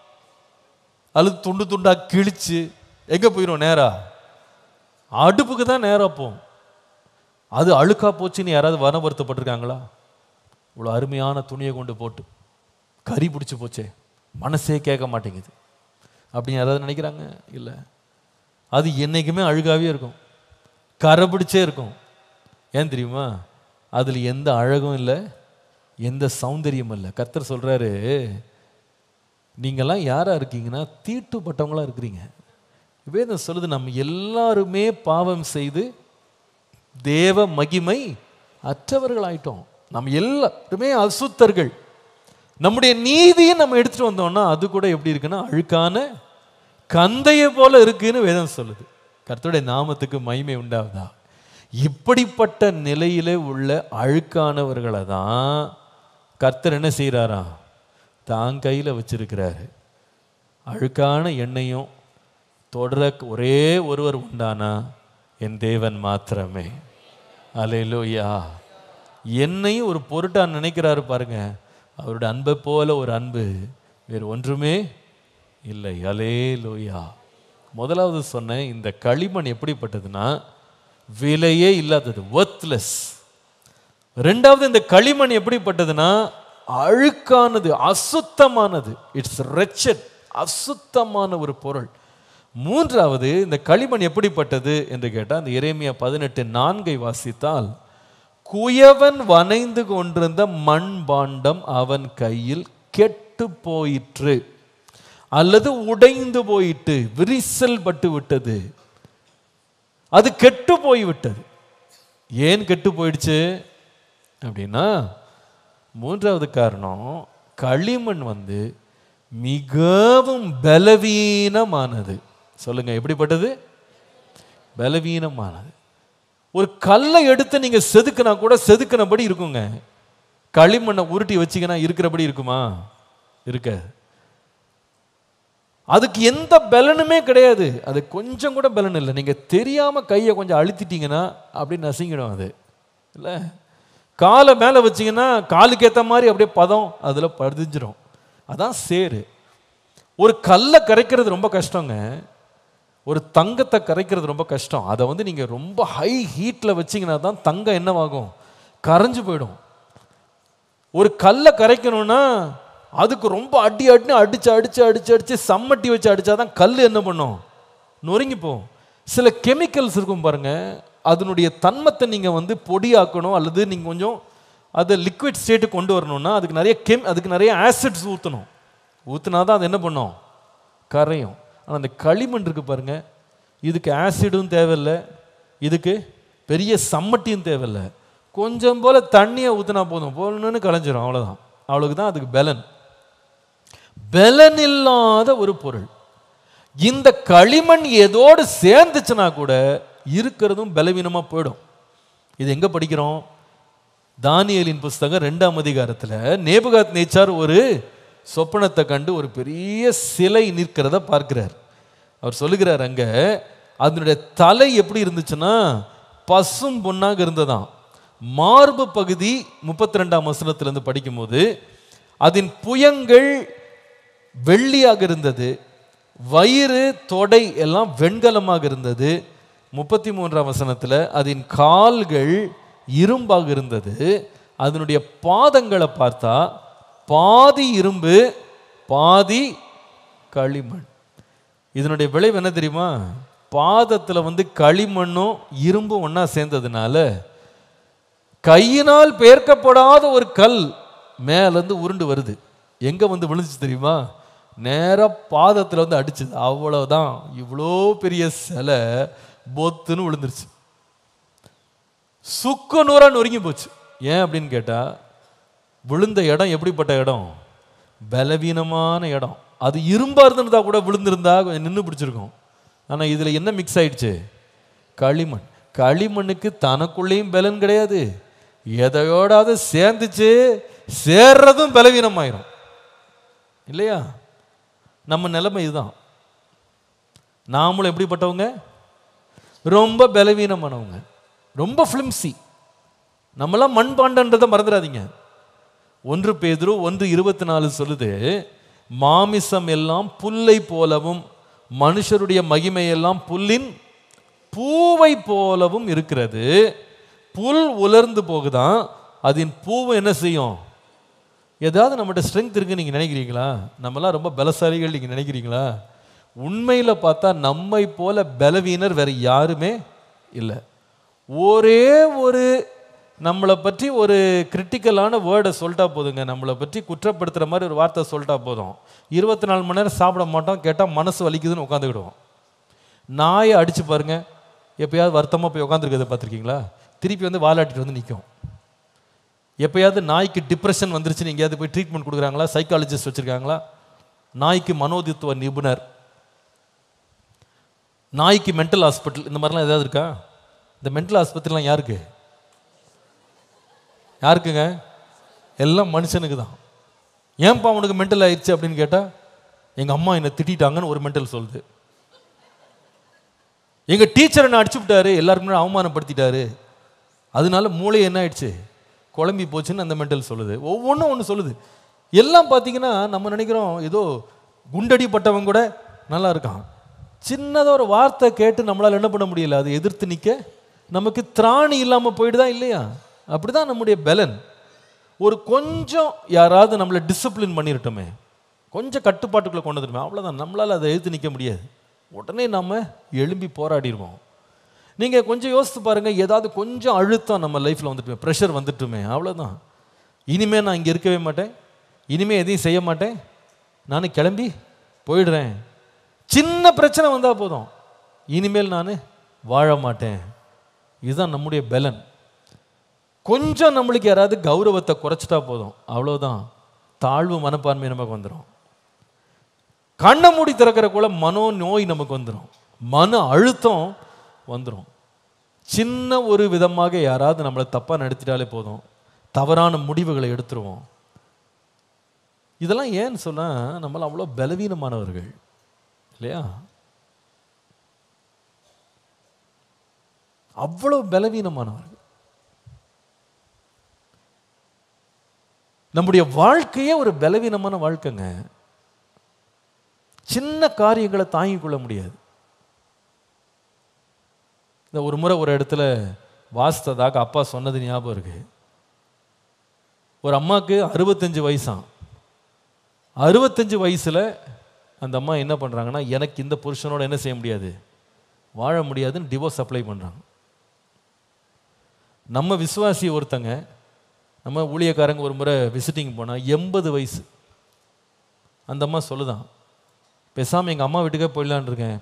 அல்லது துண்டு துண்டா கிழிச்சு எங்கே போயிடும் நேரா அடுப்புக்கு தான் நேரா போகும் அது அழுக்கா போச்சுன்னு யாராவது வன வருத்தப்பட்டிருக்காங்களா இவ்வளோ அருமையான துணியை கொண்டு போட்டு கறி பிடிச்சி போச்சே மனசே கேட்க மாட்டேங்குது அப்படின்னு யாராவது நினைக்கிறாங்க இல்லை அது என்னைக்குமே அழுகாவே இருக்கும் கரை பிடிச்சே இருக்கும் ஏன் தெரியுமா அதில் எந்த அழகும் இல்லை எந்த சௌந்தரியமும் இல்லை கர்த்தர் சொல்கிறாரு நீங்கள்லாம் யாராக இருக்கீங்கன்னா தீட்டுப்பட்டவங்களா இருக்கிறீங்க வேதம் சொல்லுது நம்ம எல்லாருமே பாவம் செய்து தேவ மகிமை அற்றவர்கள் ஆயிட்டோம் நம்ம எல்லாருமே அசுத்தர்கள் நம்முடைய நீதியை நம்ம எடுத்துட்டு வந்தோம்னா அது கூட எப்படி இருக்குன்னா அழுக்கான கந்தையை போல இருக்குன்னு வேதம் சொல்லுது கர்த்தருடைய நாமத்துக்கு மகிமை உண்டாகுதா இப்படிப்பட்ட நிலையிலே உள்ள அழுக்கானவர்களை தான் கர்த்தர் என்ன செய்கிறாராம் தான் கையில் வச்சிருக்கிறாரு அழுக்கான எண்ணெயும் தொடர ஒரே ஒருவர் உண்டானா என் தேவன் மாத்திரமே அலையிலோயா என்னையும் ஒரு பொருட்டா நினைக்கிறாரு பாருங்க அவருடைய அன்பை போல ஒரு அன்பு வேறு ஒன்றுமே இல்லை அலே லோயா முதலாவது சொன்னேன் இந்த களிமண் எப்படிப்பட்டதுன்னா விலையே இல்லாதது ஒர்த்லெஸ் ரெண்டாவது இந்த களிமண் எப்படிப்பட்டதுன்னா அழுக்கானது அசுத்தமானது இட்ஸ் ரெச்சட் அசுத்தமான ஒரு பொருள் மூன்றாவது இந்த களிமண் எப்படிப்பட்டது என்று கேட்டால் அந்த இறைமையா பதினெட்டு நான்கை வாசித்தால் குயவன் வனைந்து கொண்டிருந்த மண் பாண்டம் அவன் கையில் கெட்டு போயிற்று அல்லது உடைந்து போயிட்டு விரிசல் பட்டு விட்டது அது கெட்டு போய்விட்டது ஏன் கெட்டு போயிடுச்சு அப்படின்னா மூன்றாவது காரணம் களிமண் வந்து மிகவும் பலவீனமானது சொல்லுங்க எப்படிப்பட்டது பலவீனமானது ஒரு கல்லை எடுத்து நீங்க செதுக்கினா கூட செதுக்கினபடி இருக்குங்க களிமண்ணை உருட்டி வச்சீங்கன்னா இருக்கிறபடி இருக்குமா இருக்காது அதுக்கு எந்த பலனுமே கிடையாது அது கொஞ்சம் கூட பலன் இல்லை நீங்கள் தெரியாமல் கையை கொஞ்சம் அழுத்திட்டீங்கன்னா அப்படி நசுங்கிடும் அது இல்லை காலை மேலே வச்சீங்கன்னா காலுக்கு ஏற்ற மாதிரி அப்படியே பதம் அதில் பதிஞ்சிரும் அதான் சேரு ஒரு கல்லை கரைக்கிறது ரொம்ப கஷ்டங்க ஒரு தங்கத்தை கரைக்கிறது ரொம்ப கஷ்டம் அதை வந்து நீங்கள் ரொம்ப ஹை ஹீட்டில் வச்சீங்கன்னா தான் தங்கம் என்னவாகும் கரைஞ்சு போயிடும் ஒரு கல்லை கரைக்கணும்னா அதுக்கு ரொம்ப அடி அடின்னு அடிச்சு அடிச்சு அடிச்சு அடிச்சு சம்மட்டி வச்சு அடிச்சாதான் கல் என்ன பண்ணும் நொறுங்கி போகும் சில கெமிக்கல்ஸ் இருக்கும் பாருங்க அதனுடைய தன்மத்தை நீங்கள் வந்து பொடியாக்கணும் அல்லது நீங்கள் கொஞ்சம் அதை லிக்விட் ஸ்டேட்டுக்கு கொண்டு வரணும்னா அதுக்கு நிறைய கெம் அதுக்கு நிறைய ஆசிட்ஸ் ஊற்றணும் ஊற்றினா தான் அது என்ன பண்ணும் கரையும் ஆனால் அந்த களிமண் இருக்கு பாருங்க இதுக்கு ஆசிடும் தேவையில்லை இதுக்கு பெரிய சம்மட்டியும் தேவையில்லை கொஞ்சம் போல தண்ணியை ஊற்றினா போதும் போலன்னு கலைஞ்சிரும் அவ்வளோதான் அவளுக்கு தான் அதுக்கு பலன் பலன் இல்லாத ஒரு பொருள் இந்த களிமண் ஏதோடு சேர்ந்துச்சுன்னா கூட இருக்கிறதும் பலவீனமாக போயிடும் இது எங்கே படிக்கிறோம் தானியலின் புஸ்தகம் ரெண்டாம் அதிகாரத்தில் நேபுகாத் நேச்சார் ஒரு சொப்பனத்தை கண்டு ஒரு பெரிய சிலை நிற்கிறத பார்க்கிறார் அவர் சொல்லுகிறார் அங்க அதனுடைய தலை எப்படி இருந்துச்சுன்னா பசும் பொன்னாக இருந்ததாம் மார்பு பகுதி முப்பத்தி ரெண்டாம் வசனத்திலிருந்து படிக்கும்போது அதன் புயங்கள் வெள்ளியாக இருந்தது வயிறு தொடை எல்லாம் வெண்கலமாக இருந்தது முப்பத்தி மூன்றாம் வசனத்தில் அதன் கால்கள் இரும்பாக இருந்தது அதனுடைய பாதங்களை பார்த்தா பாதி இரும்பு பாதி களிமண் இதனுடைய விளைவு என்ன தெரியுமா பாதத்தில் வந்து களிமண்ணும் இரும்பும் ஒன்றா சேர்ந்ததுனால கையினால் பெயர்க்கப்படாத ஒரு கல் மேலேருந்து உருண்டு வருது எங்கே வந்து விழுந்துச்சு தெரியுமா நேராக பாதத்தில் வந்து அடிச்சுது அவ்வளோதான் இவ்வளோ பெரிய சிலை பொத்துன்னு விழுந்துருச்சு சுக்கு நூறா நொறுங்கி போச்சு ஏன் அப்படின்னு கேட்டால் விழுந்த இடம் எப்படிப்பட்ட இடம் பலவீனமான இடம் அது இரும்பா இருந்திருந்தா கூட விழுந்திருந்தா கொஞ்சம் நின்று பிடிச்சிருக்கும் ஆனால் இதில் என்ன மிக்ஸ் ஆயிடுச்சு களிமண் களிமண்ணுக்கு தனக்குள்ளேயும் பலன் கிடையாது எதையோடாவது சேர்ந்துச்சு சேர்றதும் பலவீனமாயிரும் இல்லையா நம்ம நிலைமை இதுதான் நாமளும் எப்படிப்பட்டவங்க ரொம்ப பலவீனமானவங்க ரொம்ப ஃபிலிம்சி நம்மளாம் மண்பாண்டன்றதை மறந்துடாதீங்க ஒன்று பேதுரு ஒன்று இருபத்தி நாலு சொல்லுது மாமிசம் எல்லாம் புல்லை போலவும் மனுஷருடைய மகிமையெல்லாம் புல்லின் பூவை போலவும் இருக்கிறது புல் உலர்ந்து போகுதான் அதன் பூவை என்ன செய்யும் ஏதாவது நம்மகிட்ட ஸ்ட்ரென்த் இருக்குன்னு நீங்கள் நினைக்கிறீங்களா நம்மலாம் ரொம்ப பலசாலிகள் நீங்கள் நினைக்கிறீங்களா உண்மையில் பார்த்தா நம்மை போல பலவீனர் வேற யாருமே இல்லை ஒரே ஒரு நம்மளை பற்றி ஒரு கிரிட்டிக்கலான வேர்டை சொல்லிட்டா போதுங்க நம்மளை பற்றி குற்றப்படுத்துகிற மாதிரி ஒரு வார்த்தை சொல்லிட்டா போதும் இருபத்தி நாலு மணி நேரம் சாப்பிட மாட்டோம் கேட்டால் மனசு வலிக்குதுன்னு உட்காந்துக்கிடுவோம் நாயை அடிச்சு பாருங்க எப்பயாவது வருத்தமாக போய் உட்காந்துருக்கிறத பார்த்துருக்கீங்களா திருப்பி வந்து வாலாட்டிட்டு வந்து நிற்கும் எப்பயாவது நாய்க்கு டிப்ரெஷன் வந்துருச்சுன்னு எங்கேயாவது போய் ட்ரீட்மெண்ட் கொடுக்குறாங்களா சைக்காலஜிஸ்ட் வச்சுருக்காங்களா நாய்க்கு மனோதித்துவ நிபுணர் நாய்க்கு மென்டல் ஹாஸ்பிட்டல் இந்த மாதிரிலாம் ஏதாவது இருக்கா இந்த மென்டல் ஆஸ்பத்திரிலாம் யாருக்கு யாருக்குங்க எல்லாம் மனுஷனுக்கு தான் ஏன்பா அவனுக்கு மென்டல் ஆயிடுச்சு அப்படின்னு கேட்டால் எங்கள் அம்மா என்னை திட்டிட்டாங்கன்னு ஒரு மென்டல் சொல்லுது எங்கள் டீச்சர் என்ன அடிச்சு விட்டாரு எல்லாருக்கும் முன்னாடி அவமானப்படுத்திட்டாரு அதனால மூளை என்ன ஆயிடுச்சு குழம்பி போச்சுன்னு அந்த மென்டல் சொல்லுது ஒவ்வொன்றும் ஒன்று சொல்லுது எல்லாம் பார்த்தீங்கன்னா நம்ம நினைக்கிறோம் ஏதோ குண்டடிப்பட்டவன் கூட நல்லா இருக்கான் சின்னதாக ஒரு வார்த்தை கேட்டு நம்மளால் என்ன பண்ண முடியல அதை எதிர்த்து நிற்க நமக்கு திராணி இல்லாமல் போயிடுதா இல்லையா அப்படிதான் நம்முடைய பலன் ஒரு கொஞ்சம் யாராவது நம்மளை டிசிப்ளின் பண்ணிருட்டோமே கொஞ்சம் கட்டுப்பாட்டுக்குள்ளே கொண்டு வந்துருமே அவ்வளோதான் நம்மளால் அதை எதிர்த்து நிற்க முடியாது உடனே நாம் எழும்பி போராடிடுவோம் நீங்கள் கொஞ்சம் யோசித்து பாருங்கள் ஏதாவது கொஞ்சம் அழுத்தம் நம்ம லைஃப்பில் வந்துட்டுமே ப்ரெஷர் வந்துட்டுமே அவ்வளோதான் இனிமே நான் இங்கே இருக்கவே மாட்டேன் இனிமே எதையும் செய்ய மாட்டேன் நான் கிளம்பி போயிடுறேன் சின்ன பிரச்சனை வந்தால் போதும் இனிமேல் நான் வாழ மாட்டேன் இதுதான் நம்முடைய பலன் கொஞ்சம் நம்மளுக்கு யாராவது கௌரவத்தை குறைச்சிட்டா போதும் அவ்வளோதான் தாழ்வு மனப்பான்மை நமக்கு வந்துடும் கண்ணை மூடி திறக்கிறக்குள்ள மனோ நோய் நமக்கு வந்துடும் மன அழுத்தம் வந்துடும் சின்ன ஒரு விதமாக யாராவது நம்மளை தப்பாக நடத்திட்டாலே போதும் தவறான முடிவுகளை எடுத்துருவோம் இதெல்லாம் ஏன்னு சொன்னால் நம்மள அவ்வளோ பலவீனமானவர்கள் இல்லையா அவ்வளோ பலவீனமானவர்கள் நம்முடைய வாழ்க்கையே ஒரு பலவீனமான வாழ்க்கைங்க சின்ன காரியங்களை தாங்கிக் கொள்ள முடியாது இந்த ஒரு முறை ஒரு இடத்துல வாசித்ததாக அப்பா சொன்னது ஞாபகம் இருக்கு ஒரு அம்மாவுக்கு அறுபத்தஞ்சு வயசாம் அறுபத்தஞ்சு வயசுல அந்த அம்மா என்ன பண்றாங்கன்னா எனக்கு இந்த புருஷனோட என்ன செய்ய முடியாது வாழ முடியாதுன்னு டிவோர்ஸ் அப்ளை பண்றாங்க நம்ம விசுவாசி ஒருத்தங்க நம்ம ஊழியக்காரங்க ஒரு முறை விசிட்டிங் போனால் எண்பது வயசு அந்த அம்மா சொல்லுதான் பேசாமல் எங்கள் அம்மா வீட்டுக்கே போயிடலான் இருக்கேன்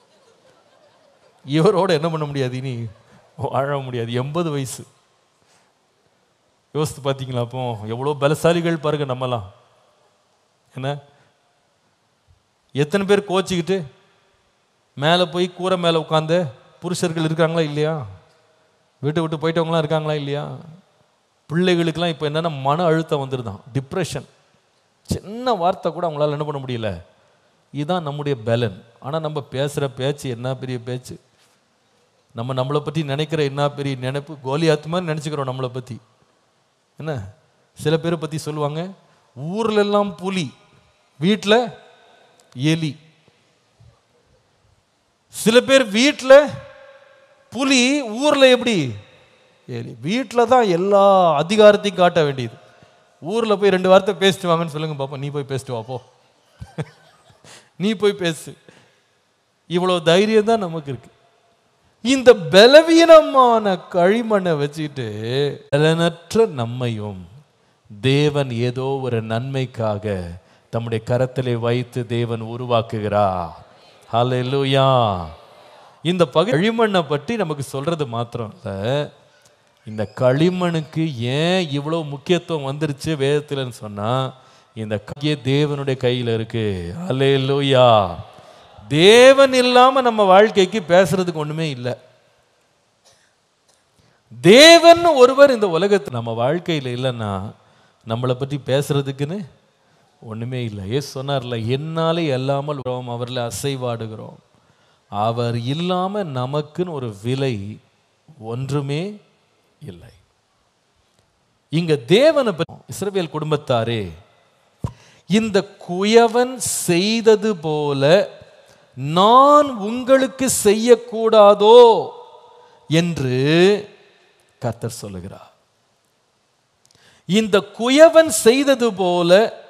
இவரோட என்ன பண்ண முடியாது இனி வாழ முடியாது எண்பது வயசு யோசித்து பார்த்தீங்களா அப்போ எவ்வளோ பலசாலிகள் பாருங்க நம்மலாம் என்ன எத்தனை பேர் கோச்சிக்கிட்டு மேலே போய் கூரை மேலே உட்காந்து புருஷர்கள் இருக்காங்களா இல்லையா வீட்டை விட்டு போயிட்டவங்களாம் இருக்காங்களா இல்லையா பிள்ளைகளுக்கெல்லாம் இப்போ என்னென்னா மன அழுத்தம் வந்துருதான் டிப்ரெஷன் சின்ன வார்த்தை கூட அவங்களால என்ன பண்ண முடியல இதுதான் நம்முடைய பலன் ஆனால் நம்ம பேசுகிற பேச்சு என்ன பெரிய பேச்சு நம்ம நம்மளை பற்றி நினைக்கிற என்ன பெரிய நினைப்பு கோலியாத்து மாதிரி நினச்சிக்கிறோம் நம்மளை பற்றி என்ன சில பேரை பற்றி சொல்லுவாங்க ஊர்ல எல்லாம் புலி வீட்டில் எலி சில பேர் வீட்டில் புலி ஊர்ல எப்படி எலி வீட்டில் தான் எல்லா அதிகாரத்தையும் காட்ட வேண்டியது ஊர்ல போய் ரெண்டு வார்த்தை பேசிட்டு வாங்கன்னு சொல்லுங்க பாப்போம் நீ போய் பேசிட்டு வா போ நீ போய் பேசு இவ்வளவு தைரியம் தான் நமக்கு இருக்கு இந்த பலவீனமான களிமண்ணை வச்சுட்டு பலனற்ற நம்மையும் தேவன் ஏதோ ஒரு நன்மைக்காக தம்முடைய கரத்திலே வைத்து தேவன் உருவாக்குகிறார் ஹalleluya இந்த பகு களிமண்ணை பற்றி நமக்கு சொல்றது மாத்திரம் இல்லை இந்த களிமண்ணுக்கு ஏன் இவ்வளோ முக்கியத்துவம் வந்துருச்சு வேதத்தில்னு சொன்னா இந்த கையே தேவனுடைய கையில் இருக்கு ஹalleluya தேவன் இல்லாம நம்ம வாழ்க்கைக்கு பேசுறதுக்கு ஒண்ணுமே இல்லை தேவன் ஒருவர் இந்த உலகத்தில் நம்ம வாழ்க்கையில் இல்லைன்னா நம்மளை பற்றி பேசுறதுக்குன்னு ஒண்ணுமே இல்லை ஏசு சொன்னார்ல என்னாலே அல்லாமல் இருக்கிறோம் அவரில் அசைவாடுகிறோம் அவர் இல்லாம நமக்குன்னு ஒரு விலை ஒன்றுமே இல்லை இங்க தேவனை பற்றி இஸ்ரவேல் குடும்பத்தாரே இந்த குயவன் செய்தது போல நான் உங்களுக்கு செய்யக்கூடாதோ என்று கர்த்தர் சொல்லுகிறார் இந்த குயவன் செய்தது போல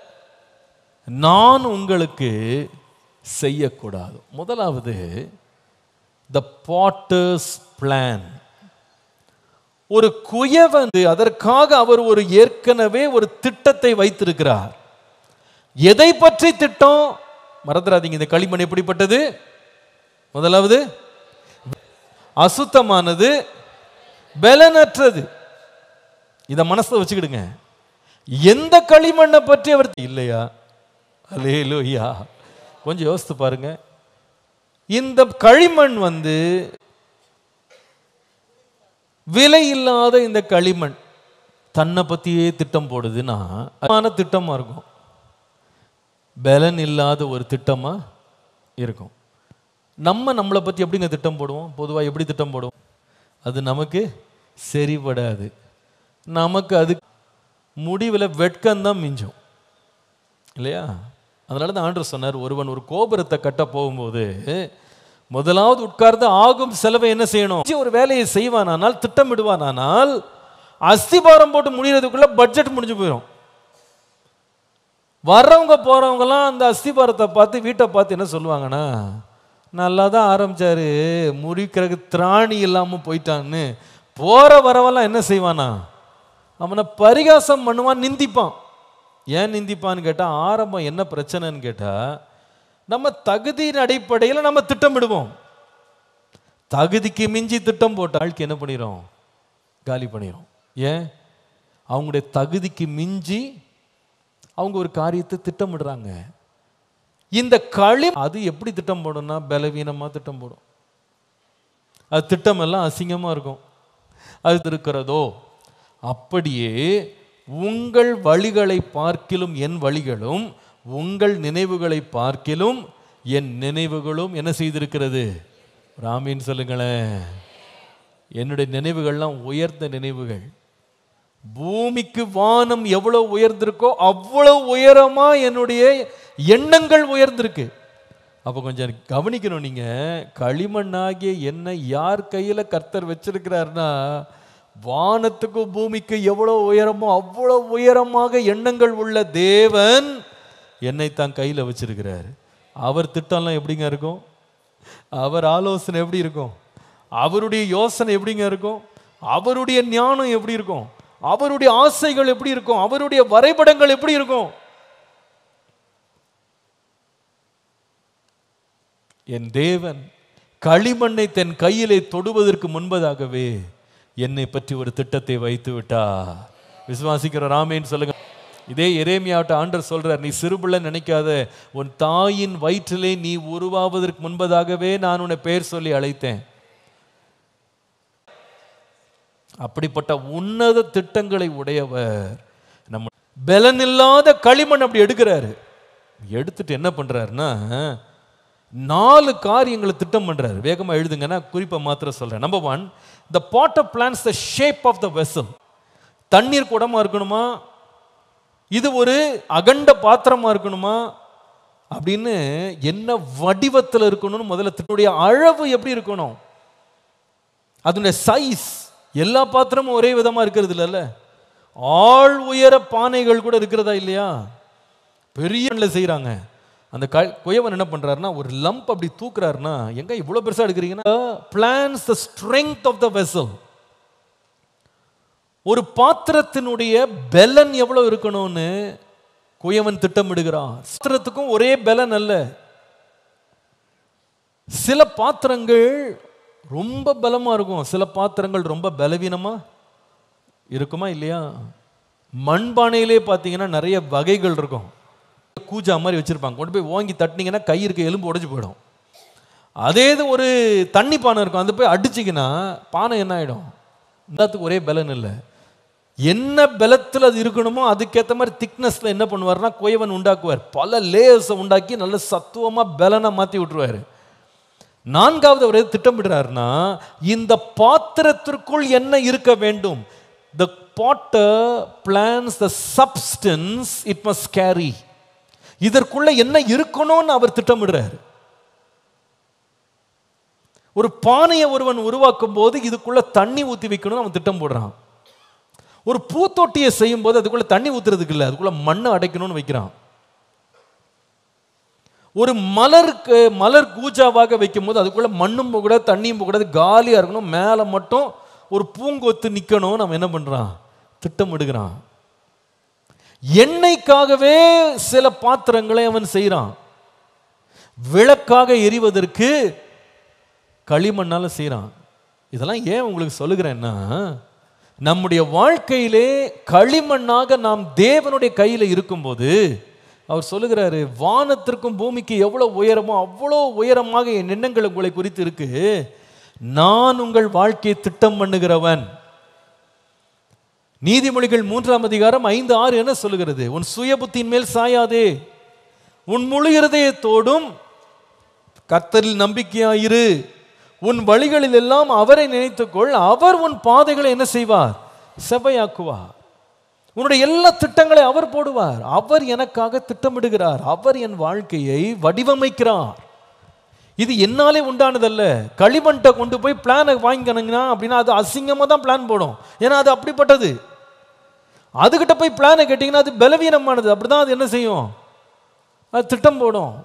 நான் உங்களுக்கு செய்யக்கூடாது முதலாவது த பாட்டர்ஸ் பிளான் ஒரு குயவன் அதற்காக அவர் ஒரு ஏற்கனவே ஒரு திட்டத்தை வைத்திருக்கிறார் எதை பற்றி திட்டம் மறந்துடாதீங்க இந்த களிமண் எப்படிப்பட்டது முதலாவது அசுத்தமானது பலனற்றது இதை மனசுல வச்சுக்கிடுங்க எந்த களிமண்ணை பற்றி அவர் இல்லையா அலேலூயா கொஞ்சம் யோசித்து பாருங்க இந்த களிமண் வந்து விலை இல்லாத இந்த களிமண் தன்னை பத்தியே திட்டம் போடுதுன்னா அதான திட்டமா இருக்கும் பலன் இல்லாத ஒரு திட்டமா இருக்கும் நம்ம நம்மளை பத்தி எப்படிங்க திட்டம் போடுவோம் பொதுவா எப்படி திட்டம் போடுவோம் அது நமக்கு சரிபடாது நமக்கு அது முடிவில் வெட்கம்தான் மிஞ்சும் இல்லையா அதனால தான் ஆண்டவர் சொன்னார் ஒருவன் ஒரு கோபுரத்தை கட்ட போகும்போது முதலாவது உட்கார்ந்து ஆகும் செலவை என்ன செய்யணும் ஒரு வேலையை செய்வானானால் திட்டமிடுவானானால் அஸ்திபாரம் போட்டு முடியறதுக்குள்ள பட்ஜெட் முடிஞ்சு போயிடும் வர்றவங்க போறவங்கலாம் அந்த அஸ்திபாரத்தை பார்த்து வீட்டை பார்த்து என்ன சொல்லுவாங்கன்னா நல்லா தான் ஆரம்பிச்சாரு முடிக்கிறதுக்கு திராணி இல்லாமல் போயிட்டான்னு போற வரவெல்லாம் என்ன செய்வானா அவனை பரிகாசம் பண்ணுவான் நிந்திப்பான் ஏன் நிந்திப்பான்னு கேட்டால் ஆரம்பம் என்ன பிரச்சனைன்னு கேட்டால் நம்ம தகுதியின் அடிப்படையில் நம்ம திட்டமிடுவோம் தகுதிக்கு மிஞ்சி திட்டம் போட்ட ஆளுக்கு என்ன பண்ணிடும் காலி பண்ணிடும் ஏன் அவங்களுடைய தகுதிக்கு மிஞ்சி அவங்க ஒரு காரியத்தை திட்டமிடுறாங்க இந்த களி அது எப்படி திட்டம் போடும்னா பலவீனமாக திட்டம் போடும் அது திட்டம் எல்லாம் அசிங்கமாக இருக்கும் அது இருக்கிறதோ அப்படியே உங்கள் வழிகளை பார்க்கிலும் என் வழிகளும் உங்கள் நினைவுகளை பார்க்கிலும் என் நினைவுகளும் என்ன செய்திருக்கிறது ராமின்னு சொல்லுங்களேன் என்னுடைய நினைவுகள்லாம் உயர்ந்த நினைவுகள் பூமிக்கு வானம் எவ்வளவு உயர்ந்திருக்கோ அவ்வளவு உயரமா என்னுடைய எண்ணங்கள் உயர்ந்திருக்கு அப்போ கொஞ்சம் கவனிக்கணும் நீங்க களிமண்ணாகிய என்னை யார் கையில கர்த்தர் வச்சிருக்கிறாருன்னா வானத்துக்கும் பூமிக்கு எவ்வளவு உயரமோ அவ்வளவு உயரமாக எண்ணங்கள் உள்ள தேவன் என்னை தான் கையில வச்சிருக்கிறார் அவர் திட்டம்லாம் எப்படிங்க இருக்கும் அவர் ஆலோசனை எப்படி இருக்கும் அவருடைய யோசனை எப்படிங்க இருக்கும் அவருடைய ஞானம் எப்படி இருக்கும் அவருடைய ஆசைகள் எப்படி இருக்கும் அவருடைய வரைபடங்கள் எப்படி இருக்கும் என் தேவன் களிமண்ணை தன் கையிலே தொடுவதற்கு முன்பதாகவே என்னை பற்றி ஒரு திட்டத்தை வைத்து விட்டா விசுவாசிக்கிற ராமேன்னு சொல்லுங்க இதே எரேமியாட்ட ஆண்டர் சொல்றார் நீ சிறுபிள்ளை நினைக்காத உன் தாயின் வயிற்றிலே நீ உருவாவதற்கு முன்பதாகவே நான் உன்னை பெயர் சொல்லி அழைத்தேன் அப்படிப்பட்ட உன்னத திட்டங்களை உடையவர் நம்ம பலனில்லாத களிமண் அப்படி எடுக்கிறாரு எடுத்துட்டு என்ன பண்றாருன்னா நாலு காரியங்களை திட்டம் பண்றாரு வேகமா எழுதுங்கன்னா குறிப்பை மாத்திரம் சொல்றேன் number one the potter plans the shape of the vessel தண்ணீர் குடமா இருக்கணுமா இது ஒரு அகண்ட பாத்திரமா இருக்கணுமா அப்படின்னு என்ன வடிவத்தில் இருக்கணும்னு முதல்ல தன்னுடைய அளவு எப்படி இருக்கணும் அதனுடைய சைஸ் எல்லா பாத்திரமும் ஒரே விதமா இருக்கிறது இல்லைல்ல ஆள் உயர பானைகள் கூட இருக்கிறதா இல்லையா பெரிய செய்கிறாங்க அந்த க குயவன் என்ன பண்றாருன்னா ஒரு லம்ப் அப்படி தூக்குறாருன்னா எங்க இவ்வளவு பெருசா எடுக்கிறீங்கன்னா plans the strength of the vessel ஒரு பாத்திரத்தினுடைய பெலன் எவ்வளவு இருக்கணும்னு குயவன் திட்டமிடுகிறான் பாத்திரத்துக்கும் ஒரே பெலன் அல்ல சில பாத்திரங்கள் ரொம்ப பலமா இருக்கும் சில பாத்திரங்கள் ரொம்ப பலவீனமா இருக்குமா இல்லையா மண்பானையிலே பார்த்தீங்கன்னா நிறைய வகைகள் இருக்கும் கூஜா மாதிரி வச்சிருப்பாங்க கொண்டு போய் வாங்கி தட்டினீங்கன்னா கை இருக்க எலும்பு உடைஞ்சு போயிடும் அதே இது ஒரு தண்ணி பானை இருக்கும் அந்த போய் அடிச்சிங்கன்னா பானை என்ன ஆகிடும் எல்லாத்துக்கும் ஒரே பலன் இல்லை என்ன பலத்தில் அது இருக்கணுமோ அதுக்கேற்ற மாதிரி திக்னஸில் என்ன பண்ணுவார்னா குயவன் உண்டாக்குவார் பல லேயர்ஸை உண்டாக்கி நல்ல சத்துவமாக பலனாக மாற்றி விட்டுருவார் நான்காவது அவர் எது திட்டமிடுறாருன்னா இந்த பாத்திரத்திற்குள் என்ன இருக்க வேண்டும் the potter plans the substance it must carry இதற்குள்ள என்ன இருக்கணும்னு அவர் திட்டமிடுறாரு ஒரு பானையை ஒருவன் உருவாக்கும் போது இதுக்குள்ள தண்ணி ஊற்றி வைக்கணும்னு அவன் திட்டம் போடுறான் ஒரு பூத்தொட்டியை செய்யும் போது அதுக்குள்ள தண்ணி ஊத்துறதுக்கு இல்லை அதுக்குள்ள மண்ணை அடைக்கணும்னு வைக்கிறான் ஒரு மலருக்கு மலர் கூஜாவாக வைக்கும் போது அதுக்குள்ள மண்ணும் போகக்கூடாது தண்ணியும் போகக்கூடாது காலியாக இருக்கணும் மேலே மட்டும் ஒரு பூங்கொத்து நிற்கணும் நம்ம என்ன பண்ணுறான் திட்டமிடுகிறான் எண்ணெய்க்காகவே சில பாத்திரங்களை அவன் செய்கிறான் விளக்காக எரிவதற்கு களிமண்ணால செய்கிறான் இதெல்லாம் ஏன் உங்களுக்கு சொல்லுகிறேன்னா நம்முடைய வாழ்க்கையிலே களிமண்ணாக நாம் தேவனுடைய கையில் இருக்கும்போது அவர் சொல்லுகிறாரு வானத்திற்கும் பூமிக்கு எவ்வளோ உயரமோ அவ்வளோ உயரமாக என் எண்ணங்கள் உங்களை குறித்து இருக்கு நான் உங்கள் வாழ்க்கையை திட்டம் பண்ணுகிறவன் நீதிமொழிகள் மூன்றாம் அதிகாரம் ஐந்து ஆறு என்ன சொல்லுகிறது உன் சுய புத்தியின் மேல் சாயாதே உன் முழு இருதயத்தோடும் கர்த்தரில் நம்பிக்கையாயிரு உன் வழிகளில் எல்லாம் அவரை நினைத்துக்கொள் அவர் உன் பாதைகளை என்ன செய்வார் செவையாக்குவார் உன்னுடைய எல்லா திட்டங்களை அவர் போடுவார் அவர் எனக்காக திட்டமிடுகிறார் அவர் என் வாழ்க்கையை வடிவமைக்கிறார் இது என்னாலே உண்டானதல்ல களிமண்ட்டை கொண்டு போய் பிளானை வாங்கிக்கணுங்கன்னா அப்படின்னா அது அசிங்கமாக தான் பிளான் போடும் ஏன்னா அது அப்படிப்பட்டது அதுகிட்ட போய் பிளானை கேட்டிங்கன்னா அது பலவீனமானது அப்படிதான் அது என்ன செய்யும் அது திட்டம் போடும்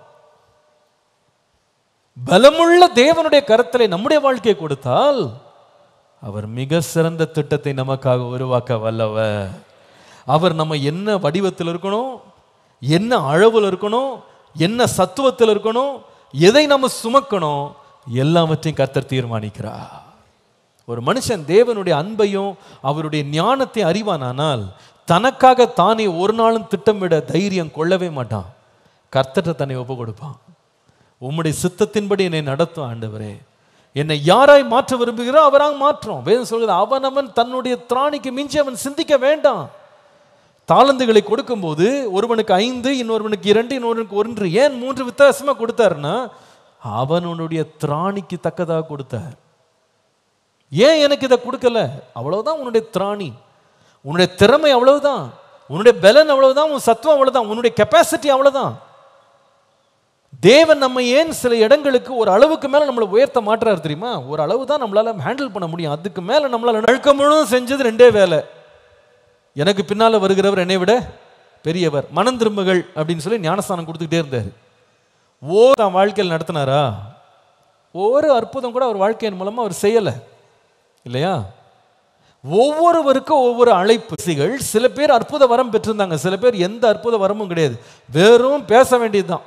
பலமுள்ள தேவனுடைய கரத்திலே நம்முடைய வாழ்க்கையை கொடுத்தால் அவர் மிக சிறந்த திட்டத்தை நமக்காக உருவாக்க வல்லவர் அவர் நம்ம என்ன வடிவத்தில் இருக்கணும் என்ன அளவில் இருக்கணும் என்ன சத்துவத்தில் இருக்கணும் எதை நம்ம சுமக்கணும் எல்லாவற்றையும் கர்த்தர் தீர்மானிக்கிறார் ஒரு மனுஷன் தேவனுடைய அன்பையும் அவருடைய ஞானத்தை அறிவானானால் தனக்காக தானே ஒரு நாளும் திட்டமிட தைரியம் கொள்ளவே மாட்டான் கர்த்தர்கிட்ட தன்னை ஒப்பு கொடுப்பான் உம்முடைய சித்தத்தின்படி என்னை நடத்தும் ஆண்டவரே என்னை யாராய் மாற்ற விரும்புகிறோ அவராக மாற்றும் வேதம் சொல்கிறது அவனவன் தன்னுடைய திராணிக்கு மிஞ்சி அவன் சிந்திக்க வேண்டாம் தாளந்துகளை கொடுக்கும்போது ஒருவனுக்கு ஐந்து இன்னொருவனுக்கு இரண்டு இன்னொருவனுக்கு ஒன்று ஏன் மூன்று வித்தியாசமா கொடுத்தாருன்னா அவனுடைய திராணிக்கு தக்கதாக கொடுத்தார் ஏன் எனக்கு இதை கொடுக்கல அவ்வளவுதான் உன்னுடைய திராணி உன்னுடைய திறமை அவ்வளவுதான் உன்னுடைய பலன் அவ்வளவுதான் உன் சத்துவம் அவ்வளவுதான் உன்னுடைய கெப்பாசிட்டி அவ்வளவுதான் தேவன் நம்ம ஏன் சில இடங்களுக்கு ஒரு அளவுக்கு மேல நம்மளை உயர்த்த மாட்டுறாரு தெரியுமா ஒரு அளவு தான் நம்மளால ஹேண்டில் பண்ண முடியும் அதுக்கு மேல நம்மளால நழுக்க முழுவதும் செஞ்சது ரெண்டே வேலை எனக்கு பின்னால வருகிறவர் என்னை விட பெரியவர் மனம் திரும்புகள் அப்படின்னு சொல்லி ஞானஸ்தானம் கொடுத்துக்கிட்டே இருந்தார் ஓ தான் வாழ்க்கையில் நடத்தினாரா ஒரு அற்புதம் கூட அவர் வாழ்க்கையின் மூலமா அவர் செய்யலை இல்லையா ஒவ்வொருவருக்கும் ஒவ்வொரு அழைப்புகள் சில பேர் அற்புத வரம் பெற்றிருந்தாங்க சில பேர் எந்த அற்புத வரமும் கிடையாது வெறும் பேச வேண்டியதுதான்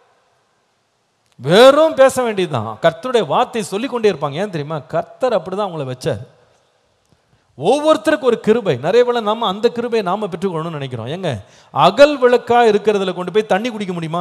வெறும் பேச வேண்டியதுதான் கர்த்தருடைய வார்த்தை சொல்லி கொண்டே இருப்பாங்க ஏன் தெரியுமா கர்த்தர் அப்படிதான் அவங்கள வச்சார் ஒவ்வொருத்தருக்கும் ஒரு கிருபை நிறைய வேளை நாம அந்த கிருபையை நாம பெற்றுக்கொள்ளணும்னு நினைக்கிறோம் ஏங்க அகல் விளக்கா இருக்கிறதுல கொண்டு போய் தண்ணி குடிக்க முடியுமா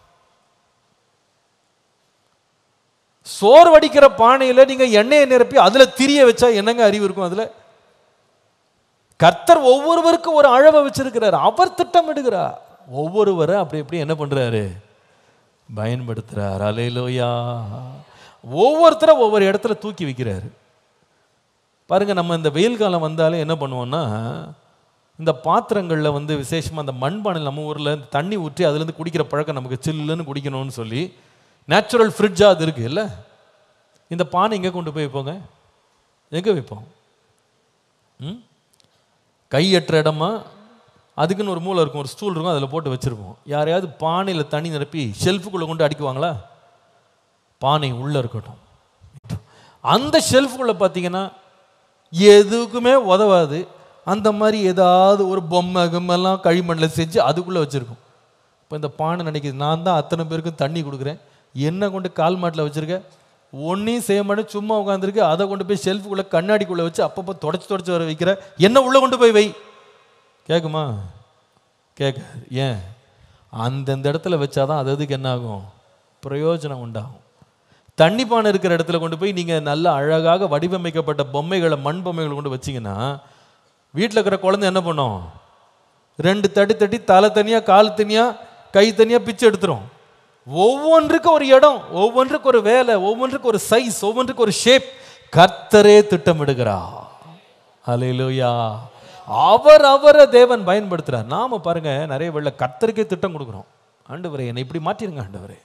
சோறு வடிக்கிற பானையில நீங்க எண்ணெயை நிரப்பி அதுல திரிய வச்சா என்னங்க அறிவு இருக்கும் அதுல கர்த்தர் ஒவ்வொருவருக்கும் ஒரு அளவை வச்சிருக்கிறார் அவர் திட்டமிடுகிறார் ஒவ்வொருவரை அப்படி எப்படி என்ன பண்றாரு பயன்படுத்துறார் அலையிலோயா ஒவ்வொருத்தரை ஒவ்வொரு இடத்துல தூக்கி வைக்கிறாரு பாருங்க நம்ம இந்த வெயில் காலம் வந்தாலே என்ன பண்ணுவோம்னா இந்த பாத்திரங்களில் வந்து விசேஷமாக அந்த மண்பானையில் நம்ம ஊரில் தண்ணி ஊற்றி அதுலேருந்து குடிக்கிற பழக்கம் நமக்கு சில்லுன்னு குடிக்கணும்னு சொல்லி நேச்சுரல் ஃப்ரிட்ஜாக அது இருக்குது இல்லை இந்த பானை எங்கே கொண்டு போய் வைப்போங்க எங்கே வைப்போம் ம் கை எட்டுற இடமா அதுக்குன்னு ஒரு மூலை இருக்கும் ஒரு ஸ்டூல் இருக்கும் அதில் போட்டு வச்சுருப்போம் யாரையாவது பானையில் தண்ணி நிரப்பி ஷெல்ஃபுக்குள்ளே கொண்டு அடிக்குவாங்களா பானை உள்ளே இருக்கட்டும் அந்த ஷெல்ஃபுக்குள்ளே பார்த்தீங்கன்னா எதுக்குமே உதவாது அந்த மாதிரி ஏதாவது ஒரு பொம்மை கிம்மெல்லாம் களிமண்ணில் செஞ்சு அதுக்குள்ளே வச்சுருக்கோம் இப்போ இந்த பானை நினைக்கிது நான் தான் அத்தனை பேருக்கும் தண்ணி கொடுக்குறேன் என்ன கொண்டு கால் மாட்டில் வச்சுருக்க ஒன்றையும் செய்ய மாட்டேன் சும்மா உட்காந்துருக்கு அதை கொண்டு போய் ஷெல்ஃபுக்குள்ளே கண்ணாடிக்குள்ளே வச்சு அப்பப்போ தொடச்சி தொடச்சி வர வைக்கிற என்ன உள்ளே கொண்டு போய் வை கேட்குமா கேட்காது ஏன் அந்தந்த இடத்துல வச்சாதான் அது அதுக்கு என்ன ஆகும் பிரயோஜனம் உண்டாகும் தண்ணி பானை இருக்கிற இடத்துல கொண்டு போய் நீங்கள் நல்ல அழகாக வடிவமைக்கப்பட்ட பொம்மைகளை மண் பொம்மைகளை கொண்டு வச்சீங்கன்னா வீட்டில் இருக்கிற குழந்தை என்ன பண்ணும் ரெண்டு தட்டி தட்டி தலை தனியாக கால் தனியாக கை தனியாக பிச்சு எடுத்துரும் ஒவ்வொன்றுக்கும் ஒரு இடம் ஒவ்வொன்றுக்கு ஒரு வேலை ஒவ்வொன்றுக்கு ஒரு சைஸ் ஒவ்வொன்றுக்கு ஒரு ஷேப் கர்த்தரே திட்டமிடுகிறார் ஹalleluya அவர் அவரை தேவன் பயன்படுத்துறார் நாம பாருங்க நிறைய வெள்ள கர்த்தருக்கே திட்டம் கொடுக்குறோம் ஆண்டவரே என்னை இப்படி மாற்றிருங்க ஆண்டவரே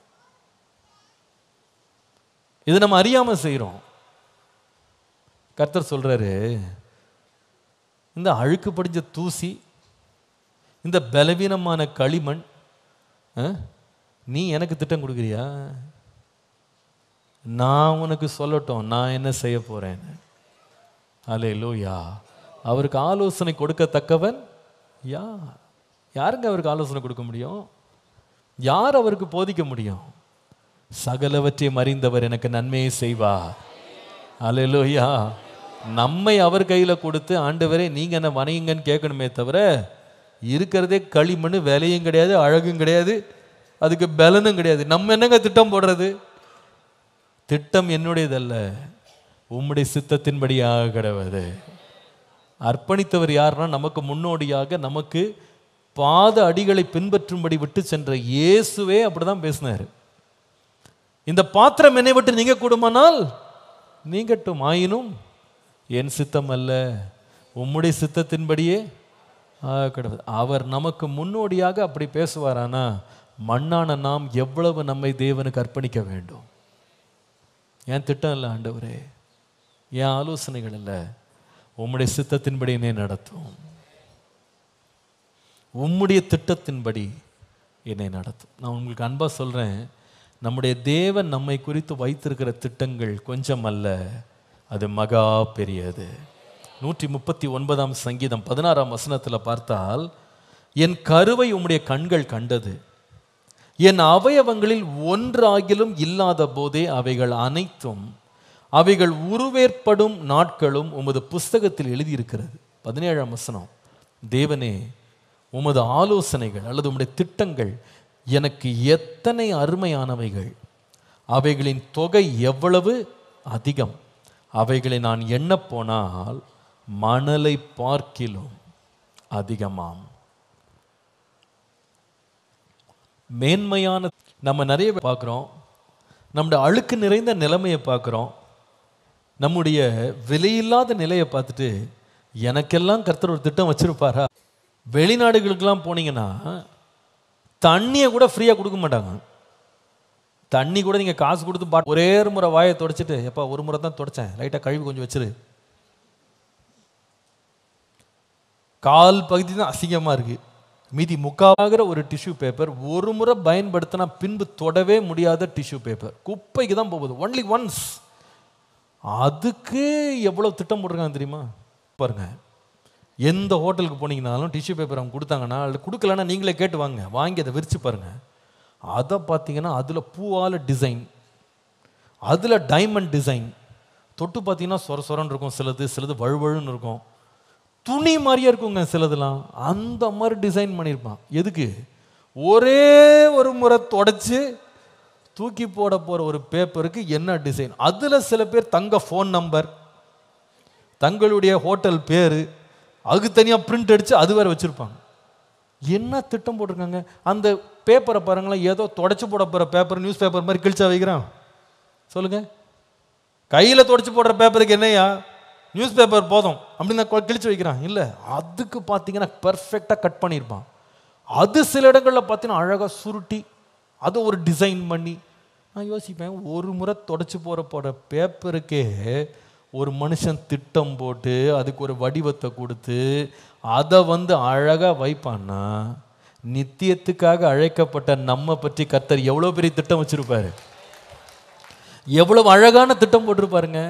இது நம்ம அறியாம செய்றோம் கர்த்தர் சொல்றாரு இந்த அழுக்கு படிஞ்ச தூசி இந்த பலவீனமான களிமண் ஆ? நீ எனக்கு திட்டம் கொடுக்குறியா நான் உனக்கு சொல்லட்டும் நான் என்ன செய்ய போறேன் அலே லூயா அவருக்கு ஆலோசனை கொடுக்கத்தக்கவன் யார் யாருங்க அவருக்கு ஆலோசனை கொடுக்க முடியும் யார் அவருக்கு போதிக்க முடியும் சகலவற்றையும் அறிந்தவர் எனக்கு நன்மையை செய்வார் அலையிலோயா நம்மை அவர் கையில் கொடுத்து ஆண்டவரே நீங்க என்ன வணையுங்கன்னு கேட்கணுமே தவிர இருக்கிறதே களிமண் விலையும் கிடையாது அழகும் கிடையாது அதுக்கு பலனும் கிடையாது நம்ம என்னங்க திட்டம் போடுறது திட்டம் என்னுடையதல்ல உம்முடைய சித்தத்தின்படியாக கிடவது அர்ப்பணித்தவர் யாருன்னா நமக்கு முன்னோடியாக நமக்கு பாத அடிகளை பின்பற்றும்படி விட்டு சென்ற இயேசுவே அப்படிதான் பேசினாரு இந்த பாத்திரம் என்னை விட்டு நீங்க கூடுமானால் நீங்கட்டும் ஆயினும் என் சித்தம் அல்ல உம்முடைய சித்தத்தின்படியே ஆக கிடவது அவர் நமக்கு முன்னோடியாக அப்படி பேசுவாரானா மண்ணான நாம் எவ்வளவு நம்மை தேவனுக்கு அர்ப்பணிக்க வேண்டும் என் திட்டம் இல்லை ஆண்டவரே என் ஆலோசனைகள் இல்லை உம்முடைய சித்தத்தின்படி என்னை நடத்தும் உம்முடைய திட்டத்தின்படி என்னை நடத்தும் நான் உங்களுக்கு அன்பா சொல்றேன் நம்முடைய தேவன் நம்மை குறித்து வைத்திருக்கிற திட்டங்கள் கொஞ்சம் அல்ல அது மகா பெரியது நூற்றி முப்பத்தி ஒன்பதாம் சங்கீதம் பதினாறாம் வசனத்தில் பார்த்தால் என் கருவை உம்முடைய கண்கள் கண்டது என் அவயவங்களில் ஒன்றாகிலும் இல்லாத போதே அவைகள் அனைத்தும் அவைகள் உருவேற்படும் நாட்களும் உமது புஸ்தகத்தில் எழுதியிருக்கிறது பதினேழாம் வசனம் தேவனே உமது ஆலோசனைகள் அல்லது உம்முடைய திட்டங்கள் எனக்கு எத்தனை அருமையானவைகள் அவைகளின் தொகை எவ்வளவு அதிகம் அவைகளை நான் எண்ணப் போனால் மணலை பார்க்கிலும் அதிகமாம் மேன்மையான நம்ம நிறைய பார்க்குறோம் நம்முடைய அழுக்கு நிறைந்த நிலைமையை பார்க்குறோம் நம்முடைய விலையில்லாத நிலையை பார்த்துட்டு எனக்கெல்லாம் கர்த்தர் ஒரு திட்டம் வச்சிருப்பாரா வெளிநாடுகளுக்கெல்லாம் போனீங்கன்னா தண்ணியை கூட ஃப்ரீயாக கொடுக்க மாட்டாங்க தண்ணி கூட நீங்கள் காசு கொடுத்து பாட் ஒரே ஒரு முறை வாயை தொடச்சிட்டு எப்பா ஒரு முறை தான் தொடச்சேன் லைட்டாக கழுவி கொஞ்சம் வச்சிரு கால் பகுதி தான் அசிங்கமாக இருக்குது மீதி முக்காகிற ஒரு டிஷ்யூ பேப்பர் ஒரு முறை பயன்படுத்தினா பின்பு தொடவே முடியாத டிஷ்யூ பேப்பர் குப்பைக்கு தான் போகுது ஒன்லி ஒன்ஸ் அதுக்கு எவ்வளோ திட்டம் போட்டிருக்காங்க தெரியுமா பாருங்க எந்த ஹோட்டலுக்கு போனீங்கனாலும் டிஷ்யூ பேப்பர் அவங்க கொடுத்தாங்கன்னா அல்லது கொடுக்கலன்னா நீங்களே கேட்டு வாங்க வாங்கி அதை விரிச்சு பாருங்க அதை பார்த்தீங்கன்னா அதில் பூவால் டிசைன் அதில் டைமண்ட் டிசைன் தொட்டு பார்த்தீங்கன்னா சொர சொரன்னு இருக்கும் சிலது சிலது வழுவழுன்னு இருக்கும் துணி மாதிரியே இருக்குங்க சிலதெல்லாம் அந்த மாதிரி டிசைன் பண்ணியிருப்பான் எதுக்கு ஒரே ஒரு முறை தொடச்சி தூக்கி போட போகிற ஒரு பேப்பருக்கு என்ன டிசைன் அதில் சில பேர் தங்க ஃபோன் நம்பர் தங்களுடைய ஹோட்டல் பேர் அதுக்கு தனியாக பிரிண்ட் அடித்து அது வேறு வச்சுருப்பாங்க என்ன திட்டம் போட்டிருக்காங்க அந்த பேப்பரை பாருங்களேன் ஏதோ தொடச்சி போட போகிற பேப்பர் நியூஸ் பேப்பர் மாதிரி கிழிச்சா வைக்கிறான் சொல்லுங்க கையில் தொடச்சி போடுற பேப்பருக்கு என்னையா நியூஸ் பேப்பர் போதும் அப்படின்னு நான் கொ- கிழிச்சு வைக்கிறான் இல்லை அதுக்கு பார்த்தீங்கன்னா பெர்ஃபெக்டாக கட் பண்ணியிருப்பான் அது சில இடங்களில் பார்த்தீங்கன்னா அழகாக சுருட்டி அதை ஒரு டிசைன் பண்ணி நான் யோசிப்பேன் ஒரு முறை தொடச்சி போகிற போகிற பேப்பருக்கே ஒரு மனுஷன் திட்டம் போட்டு அதுக்கு ஒரு வடிவத்தை கொடுத்து அதை வந்து அழகாக வைப்பான்னா நித்தியத்துக்காக அழைக்கப்பட்ட நம்ம பற்றி கர்த்தர் எவ்வளோ பெரிய திட்டம் வச்சிருப்பாரு எவ்வளவு அழகான திட்டம் போட்டிருப்பாருங்க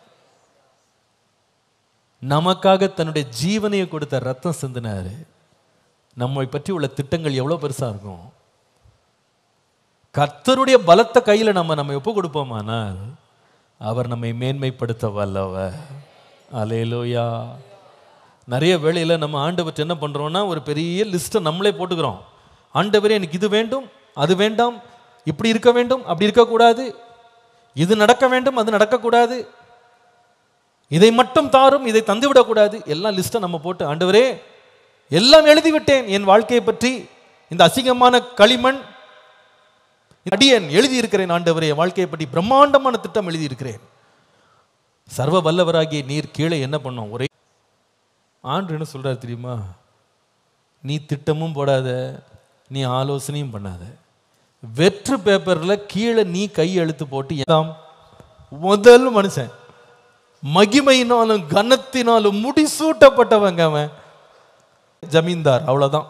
நமக்காக தன்னுடைய ஜீவனையை கொடுத்த ரத்தம் சிந்தினாரு நம்மை பற்றி உள்ள திட்டங்கள் எவ்வளவு பெருசா இருக்கும் கர்த்தருடைய பலத்த கையில நம்ம நம்ம ஒப்பு கொடுப்போமானால் அவர் நம்மை மேன்மைப்படுத்த வல்லவர் அலேலோயா நிறைய வேளையில நம்ம ஆண்டவற்றை என்ன பண்றோம்னா ஒரு பெரிய லிஸ்ட்டை நம்மளே போட்டுக்கிறோம் ஆண்டவரே எனக்கு இது வேண்டும் அது வேண்டாம் இப்படி இருக்க வேண்டும் அப்படி இருக்கக்கூடாது இது நடக்க வேண்டும் அது நடக்கக்கூடாது இதை மட்டும் தாரும் இதை தந்து விடக்கூடாது எல்லாம் லிஸ்ட்டை நம்ம போட்டு ஆண்டவரே எல்லாம் எழுதி விட்டேன் என் வாழ்க்கையை பற்றி இந்த அசிங்கமான களிமண் அடியன் எழுதி இருக்கிறேன் ஆண்டவரே என் வாழ்க்கையை பற்றி பிரம்மாண்டமான திட்டம் எழுதி இருக்கிறேன் சர்வ வல்லவராகிய நீர் கீழே என்ன பண்ணோம் ஒரே ஆண்டு என்ன சொல்றாரு தெரியுமா நீ திட்டமும் போடாத நீ ஆலோசனையும் பண்ணாத வெற்று பேப்பர்ல கீழே நீ கை எழுத்து போட்டு ஏதாம் முதல் மனுஷன் மகிமையினாலும் கனத்தினாலும் முடிசூட்டப்பட்டவங்க அவன் ஜமீன்தார் அவ்வளவுதான்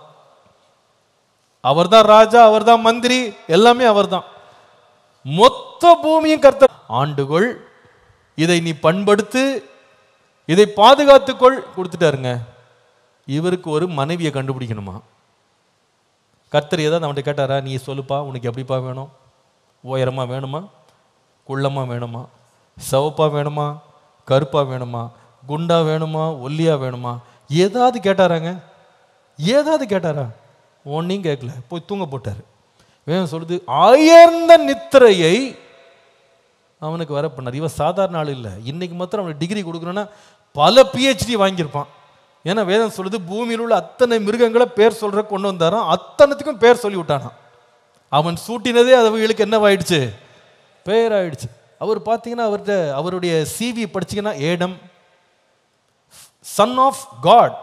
அவர்தான் ராஜா அவர்தான் மந்திரி எல்லாமே அவர்தான் மொத்த பூமியும் கர்த்தர் ஆண்டுகொள் இதை நீ பண்படுத்து இதை பாதுகாத்துக்கொள் கொடுத்துட்டாருங்க இவருக்கு ஒரு மனைவியை கண்டுபிடிக்கணுமா கர்த்தர் ஏதாவது அவன்கிட்ட கேட்டாரா நீ சொல்லுப்பா உனக்கு எப்படிப்பா வேணும் உயரமா வேணுமா குள்ளமா வேணுமா சிவப்பா வேணுமா கருப்பா வேணுமா குண்டா வேணுமா ஒல்லியா வேணுமா ஏதாவது கேட்டாராங்க ஏதாவது கேட்டாரா ஒன்றையும் கேட்கல போய் தூங்க போட்டார் வேணும் சொல்லுது அயர்ந்த நித்திரையை அவனுக்கு வர பண்ணார் இவன் சாதாரண ஆள் இல்லை இன்னைக்கு மாத்திரம் அவனுக்கு டிகிரி கொடுக்கணும்னா பல பிஹெச்டி வாங்கியிருப்பான் ஏன்னா வேதம் சொல்லுது பூமியில் உள்ள அத்தனை மிருகங்களை பேர் சொல்ற கொண்டு வந்தாராம் அத்தனைத்துக்கும் பேர் சொல்லி விட்டானாம் அவன் சூட்டினதே அதுகளுக்கு என்னவாயிடுச்சு பேர் ஆயிடுச்சு அவர் பார்த்தீங்கன்னா அவர்கிட்ட அவருடைய சிவி படிச்சீங்கன்னா ஏடம் சன் ஆஃப் காட்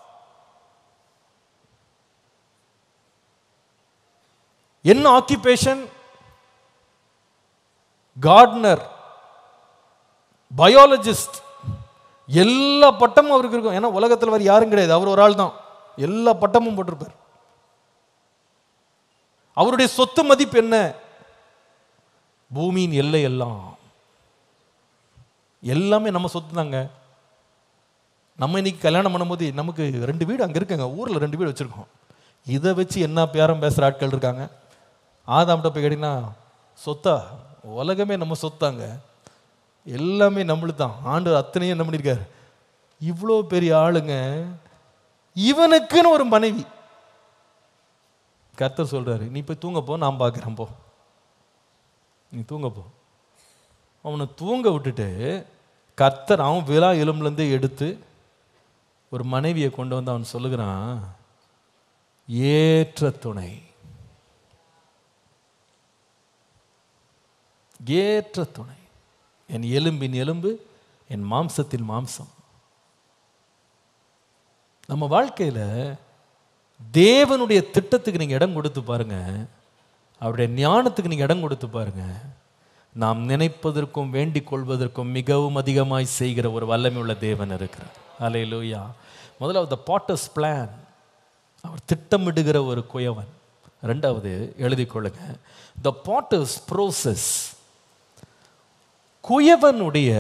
என்ன ஆக்கிபேஷன் கார்டனர் பயாலஜிஸ்ட் எல்லா பட்டமும் அவருக்கு இருக்கும் ஏன்னா உலகத்தில் வேறு யாரும் கிடையாது அவர் ஒரு ஆள் தான் எல்லா பட்டமும் போட்டிருப்பார் அவருடைய சொத்து மதிப்பு என்ன பூமியின் எல்லை எல்லாம் எல்லாமே நம்ம சொத்து தாங்க நம்ம இன்னைக்கு கல்யாணம் பண்ணும்போது நமக்கு ரெண்டு வீடு அங்கே இருக்குங்க ஊரில் ரெண்டு வீடு வச்சுருக்கோம் இதை வச்சு என்ன பேரம் பேசுகிற ஆட்கள் இருக்காங்க ஆதாம்கிட்ட போய் கேட்டிங்கன்னா சொத்தா உலகமே நம்ம சொத்தாங்க எல்லாமே நம்மளுக்கு தான் ஆண்டு அத்தனையும் என்ன பண்ணியிருக்காரு இவ்வளோ பெரிய ஆளுங்க இவனுக்குன்னு ஒரு மனைவி கர்த்தர் சொல்றாரு நீ போய் தூங்க போ நான் பார்க்குறேன் போ நீ தூங்க போ அவனை தூங்க விட்டுட்டு கர்த்தர் அவன் விழா எலும்புலேருந்து எடுத்து ஒரு மனைவியை கொண்டு வந்து அவன் சொல்லுகிறான் ஏற்ற துணை ஏற்ற துணை என் எலும்பின் எலும்பு என் மாம்சத்தின் மாம்சம் நம்ம வாழ்க்கையில் தேவனுடைய திட்டத்துக்கு நீங்கள் இடம் கொடுத்து பாருங்க அவருடைய ஞானத்துக்கு நீங்கள் இடம் கொடுத்து பாருங்க நாம் நினைப்பதற்கும் வேண்டிக் கொள்வதற்கும் மிகவும் அதிகமாய் செய்கிற ஒரு வல்லமை உள்ள தேவன் இருக்கிறார் அலையிலூயா முதலாவது த பாட்டர்ஸ் பிளான் அவர் திட்டமிடுகிற ஒரு குயவன் ரெண்டாவது எழுதிக் கொள்ளுங்க த பாட்டர்ஸ் ப்ரோசஸ் குயவனுடைய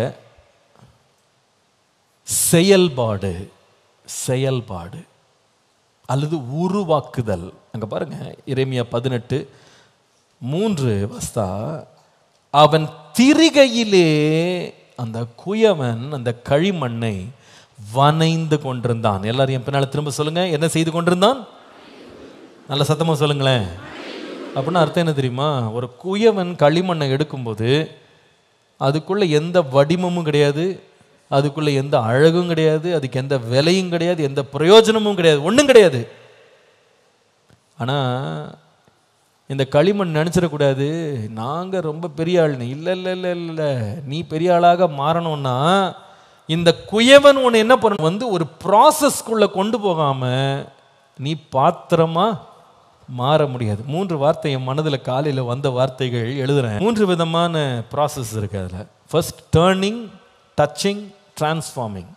செயல்பாடு செயல்பாடு அல்லது உருவாக்குதல் அங்க பாருங்க இறைமையா பதினெட்டு மூன்று வஸ்தா அவன் திரிகையிலே அந்த குயவன் அந்த களிமண்ணை வனைந்து கொண்டிருந்தான் எல்லாரும் என் பின்னால திரும்ப சொல்லுங்க என்ன செய்து கொண்டிருந்தான் நல்ல சத்தமா சொல்லுங்களேன் அப்படின்னா அர்த்தம் என்ன தெரியுமா ஒரு குயவன் களிமண்ணை எடுக்கும்போது அதுக்குள்ள எந்த வடிவமும் கிடையாது அதுக்குள்ள எந்த அழகும் கிடையாது அதுக்கு எந்த விலையும் கிடையாது எந்த பிரயோஜனமும் கிடையாது ஒன்றும் கிடையாது ஆனா இந்த களிமண் நினச்சிடக்கூடாது நாங்கள் ரொம்ப பெரிய ஆள்னு இல்லை இல்லை இல்லை இல்லை நீ பெரிய ஆளாக மாறணும்னா இந்த குயவன் உன்னை என்ன பண்ண வந்து ஒரு ப்ராசஸ்க்குள்ள கொண்டு போகாம நீ பாத்திரமா மாற முடியாது மூன்று வார்த்தை என் மனதில் காலையில் வந்த வார்த்தைகள் எழுதுறேன் மூன்று விதமான ப்ராசஸ் இருக்கு அதில் ஃபர்ஸ்ட் டேர்னிங் டச்சிங் டிரான்ஸ்ஃபார்மிங்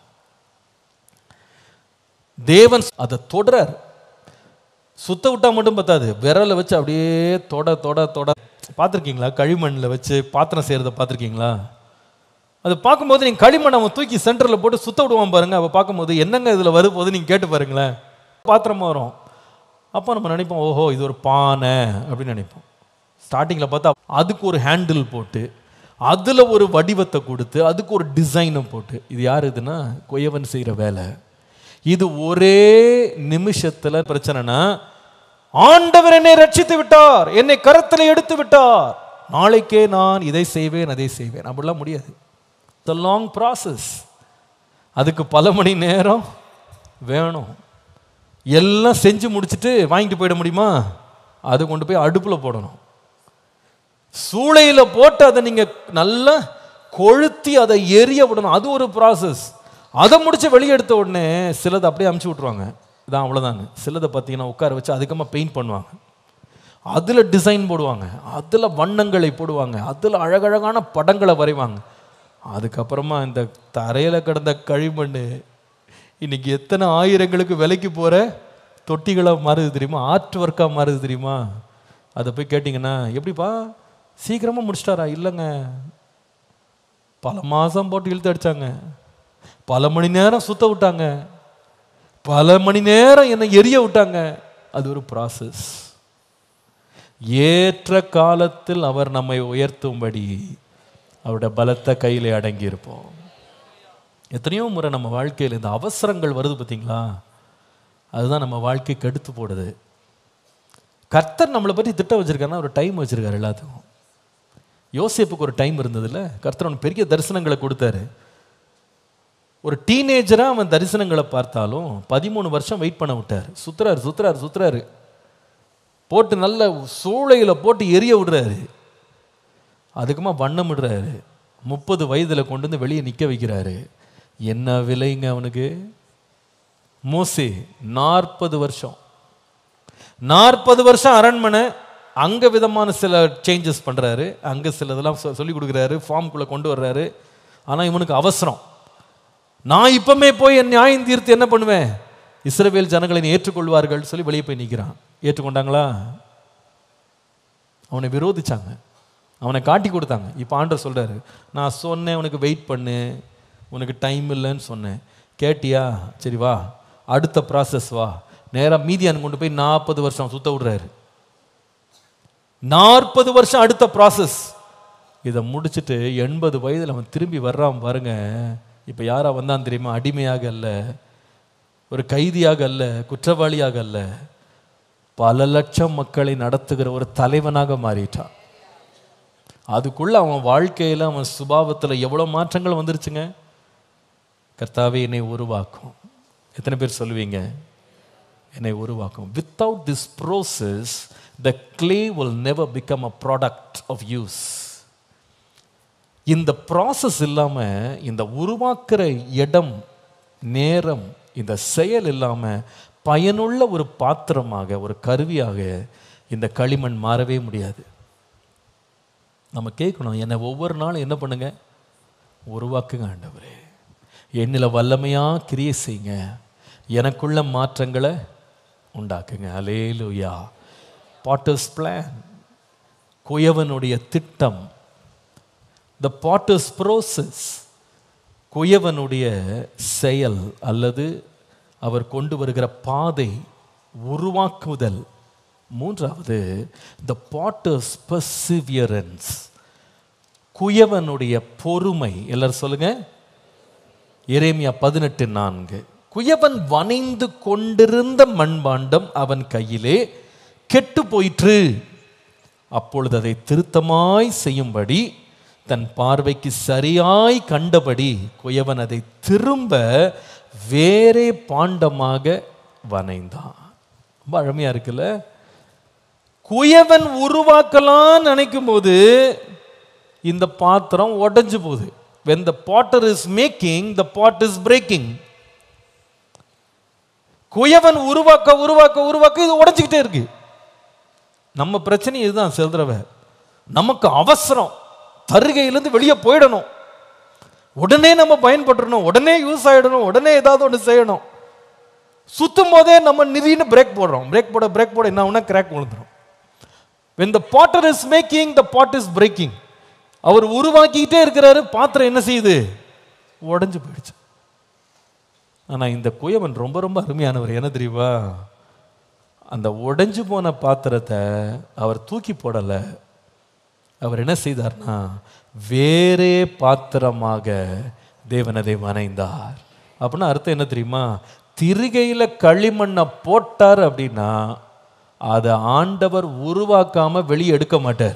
தேவன் அதை தொடரார் சுத்த விட்டா மட்டும் பத்தாது விரலை வச்சு அப்படியே தொட தொட தொட பார்த்துருக்கீங்களா களிமண்ணில் வச்சு பாத்திரம் செய்கிறத பார்த்துருக்கீங்களா அது பார்க்கும்போது நீங்கள் களிமண் அவன் தூக்கி சென்டரில் போட்டு சுத்த விடுவான் பாருங்க அவள் பார்க்கும்போது என்னங்க இதில் வரும்போது நீங்கள் கேட்டு பாருங்களேன் பாத்திரமா வரும் அப்போ நம்ம நினைப்போம் ஓஹோ இது ஒரு பானை அப்படின்னு நினைப்போம் ஸ்டார்டிங்கில் பார்த்தா அதுக்கு ஒரு ஹேண்டில் போட்டு அதில் ஒரு வடிவத்தை கொடுத்து அதுக்கு ஒரு டிசைனை போட்டு இது யார் இதுன்னா கொயவன் செய்கிற வேலை இது ஒரே நிமிஷத்துல பிரச்சனைனா ஆண்டவர் என்னை ரட்சித்து விட்டார் என்னை கரத்தில் எடுத்து விட்டார் நாளைக்கே நான் இதை செய்வேன் அதை செய்வேன் அப்படிலாம் முடியாது த லாங் ப்ராசஸ் அதுக்கு பல மணி நேரம் வேணும் எல்லாம் செஞ்சு முடிச்சுட்டு வாங்கிட்டு போயிட முடியுமா அது கொண்டு போய் அடுப்பில் போடணும் சூளையில் போட்டு அதை நீங்கள் நல்லா கொளுத்தி அதை எரிய விடணும் அது ஒரு ப்ராசஸ் அதை முடிச்சு வெளியே எடுத்த உடனே சிலதை அப்படியே அமுச்சு விட்ருவாங்க இதான் அவ்வளோதாங்க சிலதை பார்த்தீங்கன்னா உட்கார வச்சு அதிகமாக பெயிண்ட் பண்ணுவாங்க அதில் டிசைன் போடுவாங்க அதில் வண்ணங்களை போடுவாங்க அதில் அழகழகான படங்களை வரைவாங்க அதுக்கப்புறமா இந்த தரையில் கிடந்த களிமண் இன்னைக்கு எத்தனை ஆயிரங்களுக்கு விலைக்கு போகிற தொட்டிகளாக மாறுது தெரியுமா ஆர்ட் ஒர்க்காக மாறுது தெரியுமா அதை போய் கேட்டிங்கன்னா எப்படிப்பா சீக்கிரமாக முடிச்சிட்டாரா இல்லைங்க பல மாதம் போட்டு இழுத்து அடிச்சாங்க பல மணி நேரம் சுத்த விட்டாங்க பல மணி நேரம் என்னை எரிய விட்டாங்க அது ஒரு ப்ராசஸ் ஏற்ற காலத்தில் அவர் நம்மை உயர்த்தும்படி அவருடைய பலத்த கையில் அடங்கி இருப்போம் எத்தனையோ முறை நம்ம வாழ்க்கையில் இந்த அவசரங்கள் வருது பார்த்தீங்களா அதுதான் நம்ம வாழ்க்கை கெடுத்து போடுது கர்த்தர் நம்மளை பற்றி திட்டம் வச்சிருக்காருன்னா ஒரு டைம் வச்சிருக்காரு எல்லாத்துக்கும் யோசேப்புக்கு ஒரு டைம் இருந்ததுல்ல கர்த்தர் அவனுக்கு பெரிய தரிசனங்களை கொடுத்தாரு ஒரு டீனேஜராக அவன் தரிசனங்களை பார்த்தாலும் பதிமூணு வருஷம் வெயிட் பண்ண விட்டார் சுத்துறாரு சுத்துறாரு சுத்துறாரு போட்டு நல்ல சூளையில் போட்டு எரிய விடுறாரு அதுக்குமா வண்ணம் விடுறாரு முப்பது வயதில் கொண்டு வந்து வெளியே நிற்க வைக்கிறாரு என்ன விலைங்க அவனுக்கு மோசே நாற்பது வருஷம் நாற்பது வருஷம் அரண்மனை அங்கே விதமான சில சேஞ்சஸ் பண்ணுறாரு அங்கே சில இதெல்லாம் சொ- சொல்லி கொடுக்குறாரு ஃபார்ம்குள்ளே கொண்டு வர்றாரு ஆனால் இவனுக்கு அவசரம் நான் இப்பமே போய் என் நியாயம் தீர்த்து என்ன பண்ணுவேன் இஸ்ரவேல் ஜனங்களை நீ ஏற்றுக்கொள்வார்கள் சொல்லி வெளியே போய் நிற்கிறான் ஏற்றுக்கொண்டாங்களா அவனை விரோதிச்சாங்க அவனை காட்டி கொடுத்தாங்க இப்போ ஆண்டவர் சொல்றாரு நான் சொன்னேன் உனக்கு வெயிட் பண்ணு உனக்கு டைம் இல்லைன்னு சொன்னேன் கேட்டியா சரி வா அடுத்த ப்ராசஸ் வா நேராக மீதியான் கொண்டு போய் நாற்பது வருஷம் சுத்த விடுறாரு நாற்பது வருஷம் அடுத்த ப்ராசஸ் இதை முடிச்சுட்டு எண்பது வயதில் அவன் திரும்பி வர்றான் பாருங்க இப்போ யாரா வந்தான் தெரியுமா அடிமையாக அல்ல ஒரு கைதியாக அல்ல குற்றவாளியாக அல்ல பல லட்சம் மக்களை நடத்துகிற ஒரு தலைவனாக மாறிட்டான் அதுக்குள்ள அவன் வாழ்க்கையில அவன் சுபாவத்துல எவ்வளவு மாற்றங்கள் வந்துருச்சுங்க கர்த்தாவே என்னை உருவாக்கும் எத்தனை பேர் சொல்லுவீங்க என்னை உருவாக்கும் without this process the clay will never become a product of use இந்த ப்ராசஸ் இல்லாம இந்த உருவாக்குற இடம் நேரம் இந்த செயல் இல்லாம பயனுள்ள ஒரு பாத்திரமாக ஒரு கருவியாக இந்த களிமண் மாறவே முடியாது நம்ம கேட்கணும் என்னை ஒவ்வொரு நாளும் என்ன பண்ணுங்க உருவாக்குங்க ஆண்டவரே என்னில் வல்லமையா கிரியை செய்யுங்க எனக்குள்ள மாற்றங்களை உண்டாக்குங்க அலேலுயா பாட்டர்ஸ் பிளான் குயவனுடைய திட்டம் த பாட்டர்ஸ் ப்ரோசஸ் குயவனுடைய செயல் அல்லது அவர் கொண்டு வருகிற பாதை உருவாக்குதல் மூன்றாவது த பாட்டர்ஸ் பர்சிவியரன்ஸ் குயவனுடைய பொறுமை எல்லாரும் சொல்லுங்க எரேமியா பதினெட்டு நான்கு குயவன் வனைந்து கொண்டிருந்த மண்பாண்டம் அவன் கையிலே கெட்டு போயிற்று அப்பொழுது அதை திருத்தமாய் செய்யும்படி தன் பார்வைக்கு சரியாய் கண்டபடி குயவன் அதை திரும்ப வேறே பாண்டமாக வனைந்தான் ரொம்ப அழமையா இருக்குல்ல குயவன் உருவாக்கலாம் நினைக்கும் போது இந்த பாத்திரம் உடைஞ்சு போகுது when the potter is making the pot is breaking குயவன் உருவாக்க உருவாக்க உருவாக்க இது உடைஞ்சிக்கிட்டே இருக்கு நம்ம பிரச்சனை இதுதான் செல்றவ நமக்கு அவசரம் தருகையிலேருந்து வெளியே போயிடணும் உடனே நம்ம பயன்பட்டுறணும் உடனே யூஸ் ஆயிடணும் உடனே ஏதாவது ஒன்று செய்யணும் சுத்தும் போதே நம்ம நிதின்னு பிரேக் போடுறோம் பிரேக் போட பிரேக் போட என்ன ஒன்றா கிராக் விழுந்துடும் when the potter is making the pot is breaking அவர் உருவாக்கிக்கிட்டே இருக்கிறாரு பாத்திரம் என்ன செய்யுது உடைஞ்சு போயிடுச்சு ஆனா இந்த குயவன் ரொம்ப ரொம்ப அருமையானவர் என்ன தெரியுமா அந்த உடைஞ்சு போன பாத்திரத்தை அவர் தூக்கி போடல அவர் என்ன செய்தார்னா வேறே பாத்திரமாக தேவன் அதை வனைந்தார் அப்படின்னா அர்த்தம் என்ன தெரியுமா திரிகையில களிமண்ணை போட்டார் அப்படின்னா அதை ஆண்டவர் உருவாக்காம வெளியே எடுக்க மாட்டார்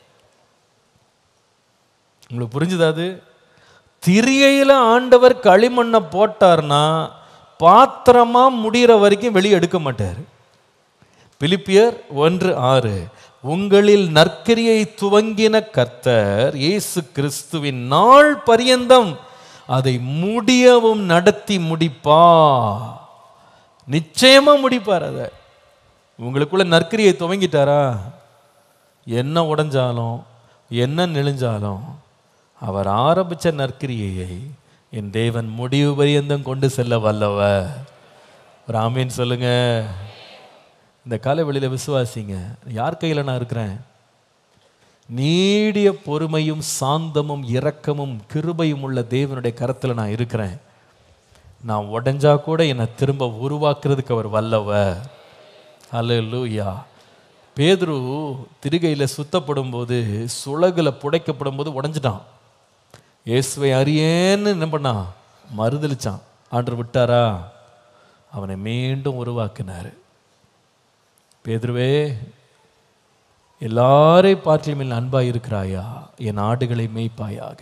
உங்களுக்கு புரிஞ்சுதா அது திரியையில ஆண்டவர் களிமண்ணை போட்டார்னா பாத்திரமா முடிகிற வரைக்கும் வெளியே எடுக்க மாட்டார் பிலிப்பியர் ஒன்று ஆறு உங்களில் நற்கிரியை துவங்கின கர்த்தர் இயேசு கிறிஸ்துவின் நாள் பரியந்தம் அதை முடியவும் நடத்தி முடிப்பா நிச்சயமா முடிப்பார் அதை உங்களுக்குள்ள நற்கிரியை துவங்கிட்டாரா என்ன உடைஞ்சாலும் என்ன நெளிஞ்சாலும் அவர் ஆரம்பிச்ச நற்கிரியையை என் தேவன் முடிவு பரியந்தம் கொண்டு செல்ல வல்லவர் ஒரு ஆமீன் சொல்லுங்க இந்த காலவெளியில விசுவாசிங்க யார் கையில் நான் இருக்கிறேன் நீடிய பொறுமையும் சாந்தமும் இரக்கமும் கிருபையும் உள்ள தேவனுடைய கரத்தில் நான் இருக்கிறேன் நான் உடைஞ்சா கூட என்னை திரும்ப உருவாக்குறதுக்கு அவர் வல்லவர் அல்லேலூயா பேதுரு திரிகையில் சுத்தப்படும் போது சுளகுல புடைக்கப்படும் போது உடைஞ்சிட்டான் இயேசுவை அறியேன்னு என்ன பண்ணான் மறுதளிச்சான் ஆண்டர் விட்டாரா அவனை மீண்டும் உருவாக்கினார் பேதுருவே எல்லாரை பார்த்திலும் அன்பாய் இருக்கிறாயா என் ஆடுகளை மேய்ப்பாயாக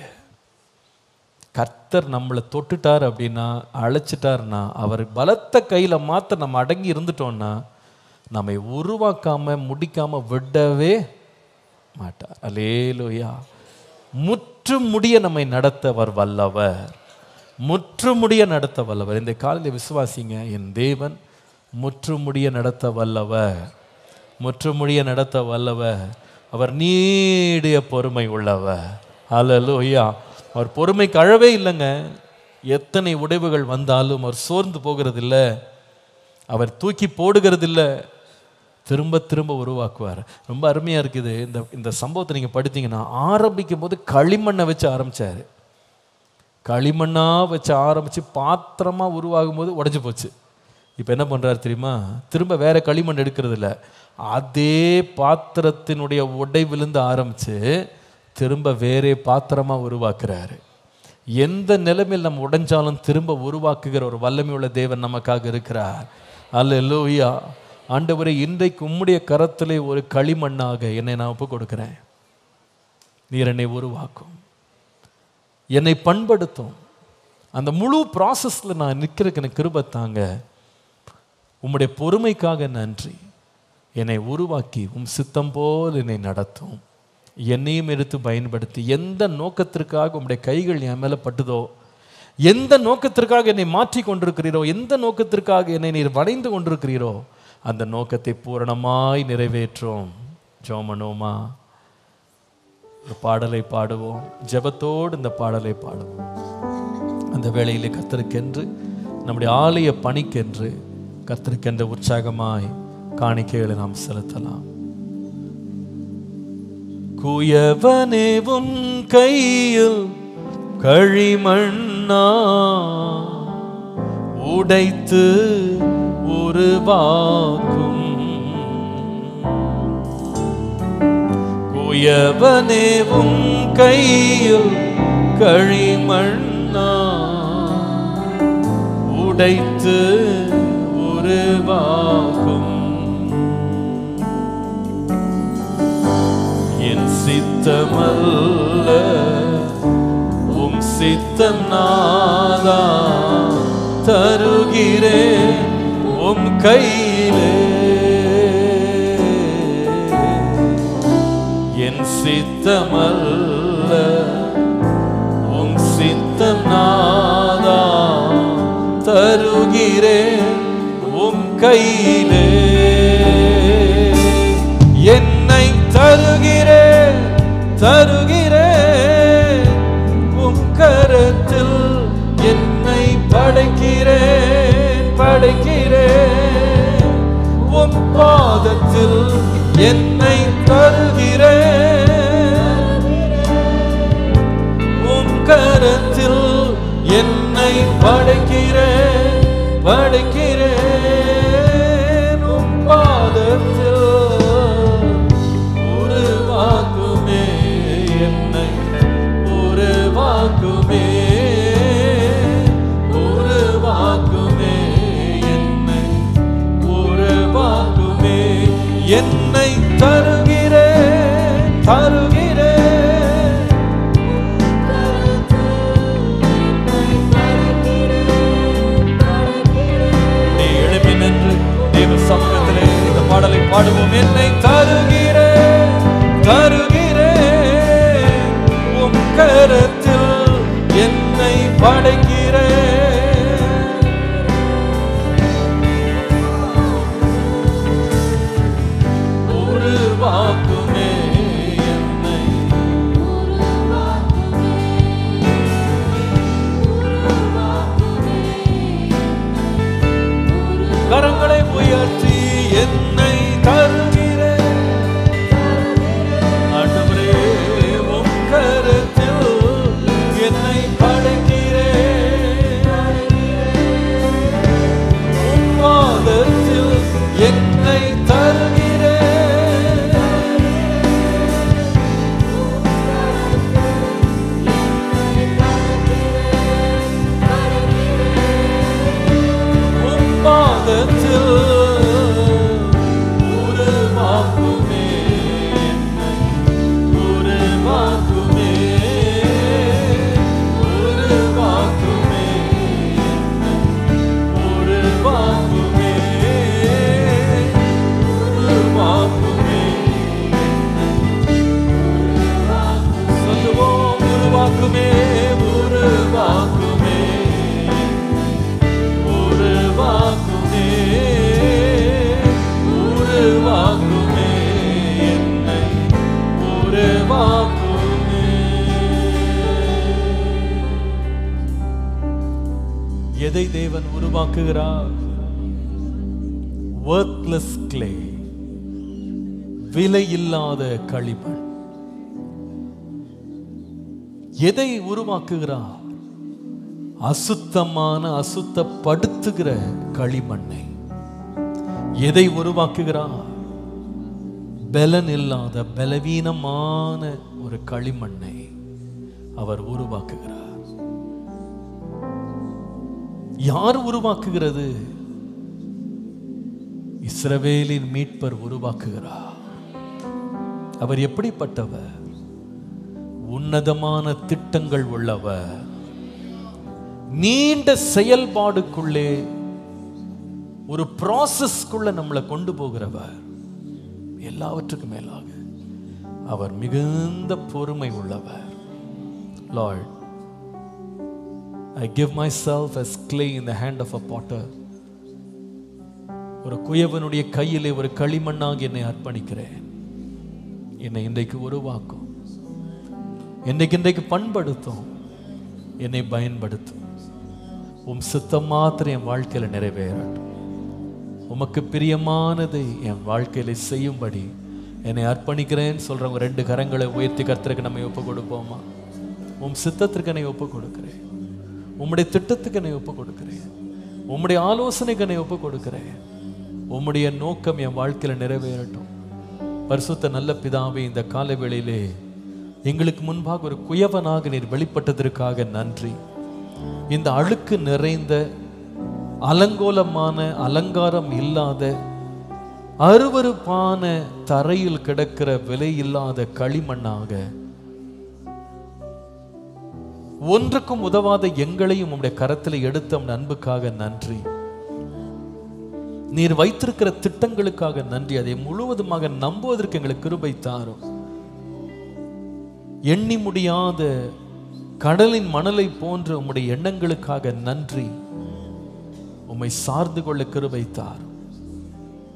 கர்த்தர் நம்மளை தொட்டுட்டார் அப்படின்னா அழைச்சிட்டார்னா அவர் பலத்த கையில மாத்த நம்ம அடங்கி இருந்துட்டோம்னா நம்மை உருவாக்காம முடிக்காம விடவே மாட்டார் அலேலோயா முற்று முடிய நம்மை நடத்தவர் வல்லவர் முற்று முடிய நடத்த வல்லவர் இந்த காலையில் விசுவாசிங்க என் தேவன் முற்று முடிய நடத்த வல்லவர் முற்று முடிய நடத்த வல்லவர் அவர் நீடிய பொறுமை உள்ளவர் அல்லேலூயா அவர் பொறுமைக்கு அழவே இல்லைங்க எத்தனை உடைவுகள் வந்தாலும் அவர் சோர்ந்து போகிறதில்ல அவர் தூக்கி போடுகிறதில்ல திரும்ப திரும்ப உருவாக்குவார் ரொம்ப அருமையாக இருக்குது இந்த இந்த சம்பவத்தை நீங்கள் படித்தீங்கன்னா ஆரம்பிக்கும் போது களிமண்ணை வச்சு ஆரம்பிச்சாரு களிமண்ணா வச்சு ஆரம்பித்து பாத்திரமா உருவாகும் போது உடஞ்சி போச்சு இப்போ என்ன பண்ணுறாரு தெரியுமா திரும்ப வேற களிமண் எடுக்கிறது இல்ல அதே பாத்திரத்தினுடைய உடைவிலிருந்து ஆரம்பித்து திரும்ப வேறே பாத்திரமா உருவாக்குறாரு எந்த நிலைமையில் நம்ம உடைஞ்சாலும் திரும்ப உருவாக்குகிற ஒரு வல்லமை உள்ள தேவன் நமக்காக இருக்கிறார் அல்லேலூயா ஆண்டவரே இன்றைக்கு உம்முடைய கரத்திலே ஒரு களிமண்ணாக என்னை நான் ஒப்பு கொடுக்கிறேன் நீர் என்னை உருவாக்கும் என்னை பண்படுத்தும் அந்த முழு ப்ராசஸில் நான் நிற்கிறதுக்கு எனக்கு கிருபை தாங்க உம்முடைய பொறுமைக்காக நன்றி என்னை உருவாக்கி உம் சித்தம் போல் என்னை நடத்தும் என்னையும் எடுத்து பயன்படுத்தி எந்த நோக்கத்திற்காக உம்முடைய கைகள் என் மேலே பட்டுதோ எந்த நோக்கத்திற்காக என்னை மாற்றி கொண்டிருக்கிறீரோ எந்த நோக்கத்திற்காக என்னை நீர் வளைந்து கொண்டிருக்கிறீரோ அந்த நோக்கத்தை பூரணமாய் நிறைவேற்றும் ஜோமனோமா இந்த பாடலை பாடுவோம் ஜெபத்தோடு இந்த பாடலை பாடுவோம் அந்த வேளையிலே கத்தருக்கென்று நம்முடைய ஆலய பணிக்கென்று கத்தருக்கென்று உற்சாகமாய் காணிக்கைகளை நாம் செலுத்தலாம் குயவனேவும் கையில் கழிமண்ணா உடைத்து உருவாக்கும் குயவனேவும் கையில் கழிமண்ணா உடைத்து உருவாக்கும் என் சித்தமல்ல உம் சித்தம் நாதா தருகிறேன் உம் கையிலே என் சித்தமல்ல உம் கையிலே என்னை தருகிறேன் தருகிறேன் உம் கரத்தில் என்னை படைக்கிறேன் படைக்கிறேன் உம் பாதத்தில் என்னை தருகிறேன் உம் கரத்தில் என்னை படைக்கிறேன் படைக்கிறேன் உம் பாதத்தில் உருவாக்குமே என்னை உருவாக்குமே உருவாக்குமே என்னை உருவாக்குமே என்னை தருகிறேன் தருகிறேன் நீ எழுப்பி நின்று தேவ சமூகத்திலே இந்த பாடலை பாடுவோம் என்னை தருகிறேன் தருகிறேன் உம் கரத்தில் என்னை படைக்கிறேன் உருவாக்குமே என்னை கரங்களை உயர்த்தி என்னை தருகிறேன் ஆண்டவரே உம் கரத்தில் என்னை படைக்கிறேன் உம் பாதத்தில் என்னை தருகிறேன் உம் பாதத்தில் உருவாக்குமே என்னை. உருவாக்குமே உருவாக்குமே என்னை. உருவாக்குமே உருவாக்குமே சொல்லுவோம் உருவாக்குமே உருவாக்குமே உருவாக்குமே உருவாக்குமே என்னை உருவாக்குமே எதை தேவன் உருவாக்குகிறார் ஒர்த்லெஸ் கிளே விலை இல்லாத களிமண் எதை உருவாக்குகிறார் அசுத்தமான அசுத்தப்படுத்துகிற களிமண்ணை எதை உருவாக்குகிறார் பலன் இல்லாத பலவீனமான ஒரு களிமண்ணை அவர் உருவாக்குகிறார் யார் உருவாக்குகிறது இஸ்ரவேலின் மீட்பர் உருவாக்குகிறார் அவர் எப்படிப்பட்டவர் உன்னதமான திட்டங்கள் உள்ளவர் நீண்ட செயல்பாடுக்குள்ளே ஒரு ப்ராசஸ்க்குள்ள நம்மளை கொண்டு போகிறவர் எல்லாவற்றுக்கும் மேலாக அவர் மிகுந்த பொறுமை உள்ளவர் Lord I give myself as clay in the hand of a potter ஒரு குயவனுடைய கையிலே ஒரு களிமண்ணாக என்னை அர்ப்பணிக்கிறேன் என்னை இன்றைக்கு உருவாக்கும் என்னைக்கு இன்றைக்கு பண்படுத்தும் என்னை பயன்படுத்தும் உம் சித்தம் மாத்திரம் என் வாழ்க்கையில நிறைவேறட்டும் உமக்கு பிரியமானதை என் வாழ்க்கையில செய்யும்படி என்னை அர்ப்பணிக்கிறேன்னு சொல்றவங்க ரெண்டு கரங்களை உயர்த்தி கர்த்தருக்கு நம்ம ஒப்பு கொடுப்போமா உம் சித்தத்திற்கு என்னை ஒப்பு கொடுக்கிறேன் உம்முடைய திட்டத்துக்கு என்னை ஒப்பு கொடுக்கிறேன் உம்முடைய ஆலோசனைக்கு என்னை ஒப்பு கொடுக்கிறேன் உம்முடைய நோக்கம் என் வாழ்க்கையில நிறைவேறட்டும் பரிசுத்த நல்ல பிதாவே இந்த கால வேளையிலே எங்களுக்கு முன்பாக ஒரு குயவனாக நீர் வெளிப்பட்டதற்காக நன்றி இந்த அழுக்கு நிறைந்த அலங்கோலமான அலங்காரம் இல்லாத அருவருப்பான தரையில் கிடக்கிற விலை இல்லாத களிமண்ணாக ஒன்றுக்கும் உதவாத எங்களையும் உம்முடைய கரத்தில் எடுத்த உம் அன்புக்காக நன்றி நீர் வைத்திருக்கிற திட்டங்களுக்காக நன்றி அதை முழுவதுமாக நம்புவதற்கு எங்களுக்கு கிருபை தாரும் எண்ணி முடியாத கடலின் மணலை போன்ற உம்முடைய எண்ணங்களுக்காக நன்றி உம்மை சார்ந்து கொள்ள கிருபை தாரும்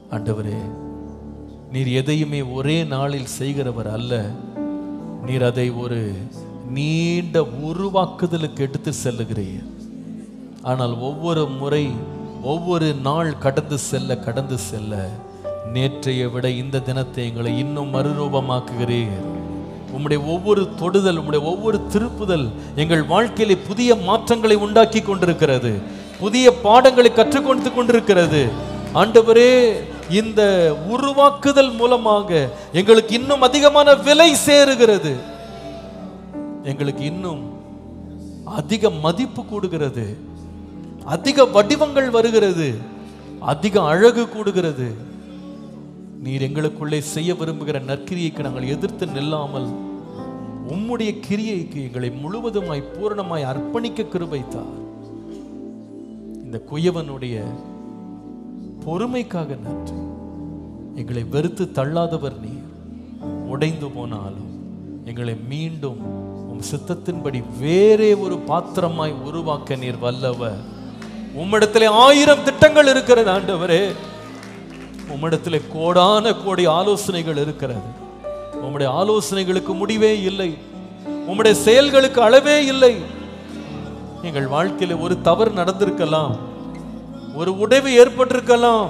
ஆண்டவரே நீர் எதையுமே ஒரே நாளில் செய்கிறவர் அல்ல நீர் அதை ஒரு நீண்ட உருவாக்குதலுக்கு எடுத்து செல்லுகிறீர் ஆனால் ஒவ்வொரு முறை ஒவ்வொரு நாள் கடந்து செல்ல கடந்து செல்ல நேற்றைய விட இந்த தினத்தை எங்களை இன்னும் மறுரூபமாக்குகிறீர் உம்முடைய ஒவ்வொரு தொடுதல் உம்முடைய ஒவ்வொரு திருப்புதல் எங்கள் வாழ்க்கையிலே புதிய மாற்றங்களை உண்டாக்கி கொண்டிருக்கிறது புதிய பாடங்களை கற்றுக்கொண்டு கொண்டிருக்கிறது ஆண்டவரே இந்த உருவாக்குதல் மூலமாக எங்களுக்கு இன்னும் அதிகமான விலை சேருகிறது எங்களுக்கு இன்னும் அதிக மதிப்பு கூடுகிறது அதிக வடிவங்கள் வருகிறது அதிக அழகு கூடுகிறது நீர் எங்களுக்குள்ளே செய்ய விரும்புகிற நற்கிரியைக்கு நாங்கள் எதிர்த்து நில்லாமல் உம்முடைய கிரியைக்கு எங்களை முழுவதுமாய் பூரணமாய் அர்ப்பணிக்க கிருபைத்தார் இந்த குயவனுடைய பொறுமைக்காக நன்றி எங்களை வெறுத்து தள்ளாதவர் நீர் உடைந்து போனாலும் எங்களை மீண்டும் உம் சித்தத்தின்படி வேறே ஒரு பாத்திரமாய் உருவாக்க நீர் வல்லவர் உம்மிடத்திலே ஆயிரம் திட்டங்கள் இருக்கிறது ஆண்டவரே உம்மிடத்திலே கோடான கோடி ஆலோசனைகள் இருக்கிறது உம்முடைய ஆலோசனைகளுக்கு முடிவே இல்லை உம்முடைய செயல்களுக்கு அளவே இல்லை எங்கள் வாழ்க்கையில ஒரு தவறு நடந்திருக்கலாம் ஒரு உடைவு ஏற்பட்டிருக்கலாம்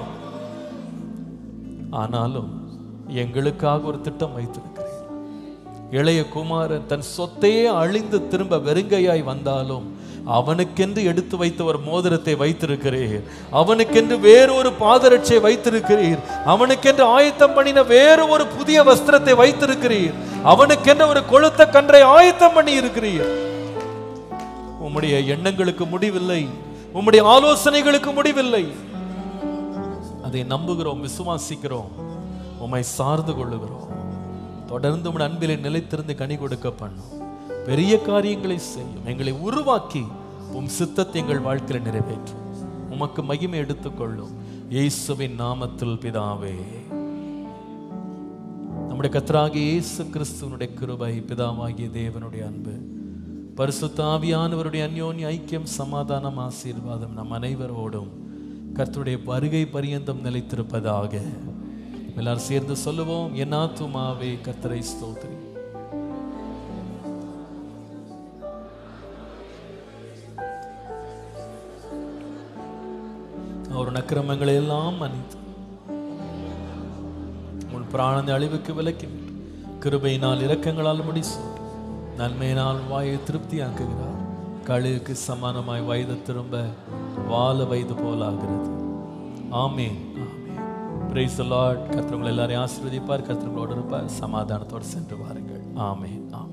ஆனாலும் எங்களுக்காக ஒரு திட்டம் வைத்திருக்கிறேன் இளைய குமாரன் தன் சொத்தையே அழிந்து திரும்ப வெறுங்கையாய் வந்தாலும் அவனுக்கென்று எடுத்து வைத்த ஒரு மோதிரத்தை வைத்திருக்கிறீர் அவனுக்கென்று வேறொரு பாதரட்சை வைத்திருக்கிறீர் அவனுக்கென்று ஆயத்தம் பண்ணின வேறு ஒரு புதிய வஸ்திரத்தை வைத்திருக்கிறீர் அவனுக்கென்று ஒரு கொளுத்த கன்றை ஆயத்தம் பண்ணி இருக்கிறீர் உம்முடைய எண்ணங்களுக்கு முடிவில்லை உம்முடைய ஆலோசனைகளுக்கு முடிவில்லை அதை நம்புகிறோம் விசுவாசிக்கிறோம் உம்மை சார்ந்து கொள்ளுகிறோம் தொடர்ந்து உம் அன்பிலே நிலைத்திருந்து கனி கொடுக்க பண்ணும் பெரிய காரியங்களை செய்யும் எங்களை உருவாக்கி உம் சித்தத்தை எங்கள் வாழ்க்கையில் நிறைவேற்றும் உமக்கு மகிமை எடுத்துக்கொள்ளும் இயேசுவின் நாமத்தில் பிதாவே நம்முடைய கத்தராகிய இயேசு கிறிஸ்துவனுடைய கிருபை பிதாவாகிய தேவனுடைய அன்பு பரிசுத்த ஆவியானவருடைய அந்யோன்ய ஐக்கியம் சமாதானம் ஆசீர்வாதம் நம் அனைவரோடும் கர்த்தருடைய வருகை பரியந்தம் நிலைத்திருப்பதாக எல்லாரும் சேர்ந்து சொல்லுவோம் என் ஆத்துமாவே கர்த்தரை ஸ்தோத்திரி அவர் நக்கிரமங்களை எல்லாம் மன்னித்து உன் பிராணந்த அழிவுக்கு விலக்கி விட்டு கிருபையினால் இரக்கங்களால் முடிசு நன்மையினால் வாயை திருப்தியாக்குகிறார் கழுகுக்கு சமானமாய் வயது திரும்ப வாழ வயது போலாகிறது ஆமேன் ஆமேன் பிரைஸ் லார்ட் கர்த்தர் உங்களை எல்லாரையும் ஆசீர்வதிப்பார் கர்த்தர் உங்களோடு இருப்பார் சமாதானத்தோடு சென்று வாருங்கள் ஆமேன் ஆமேன்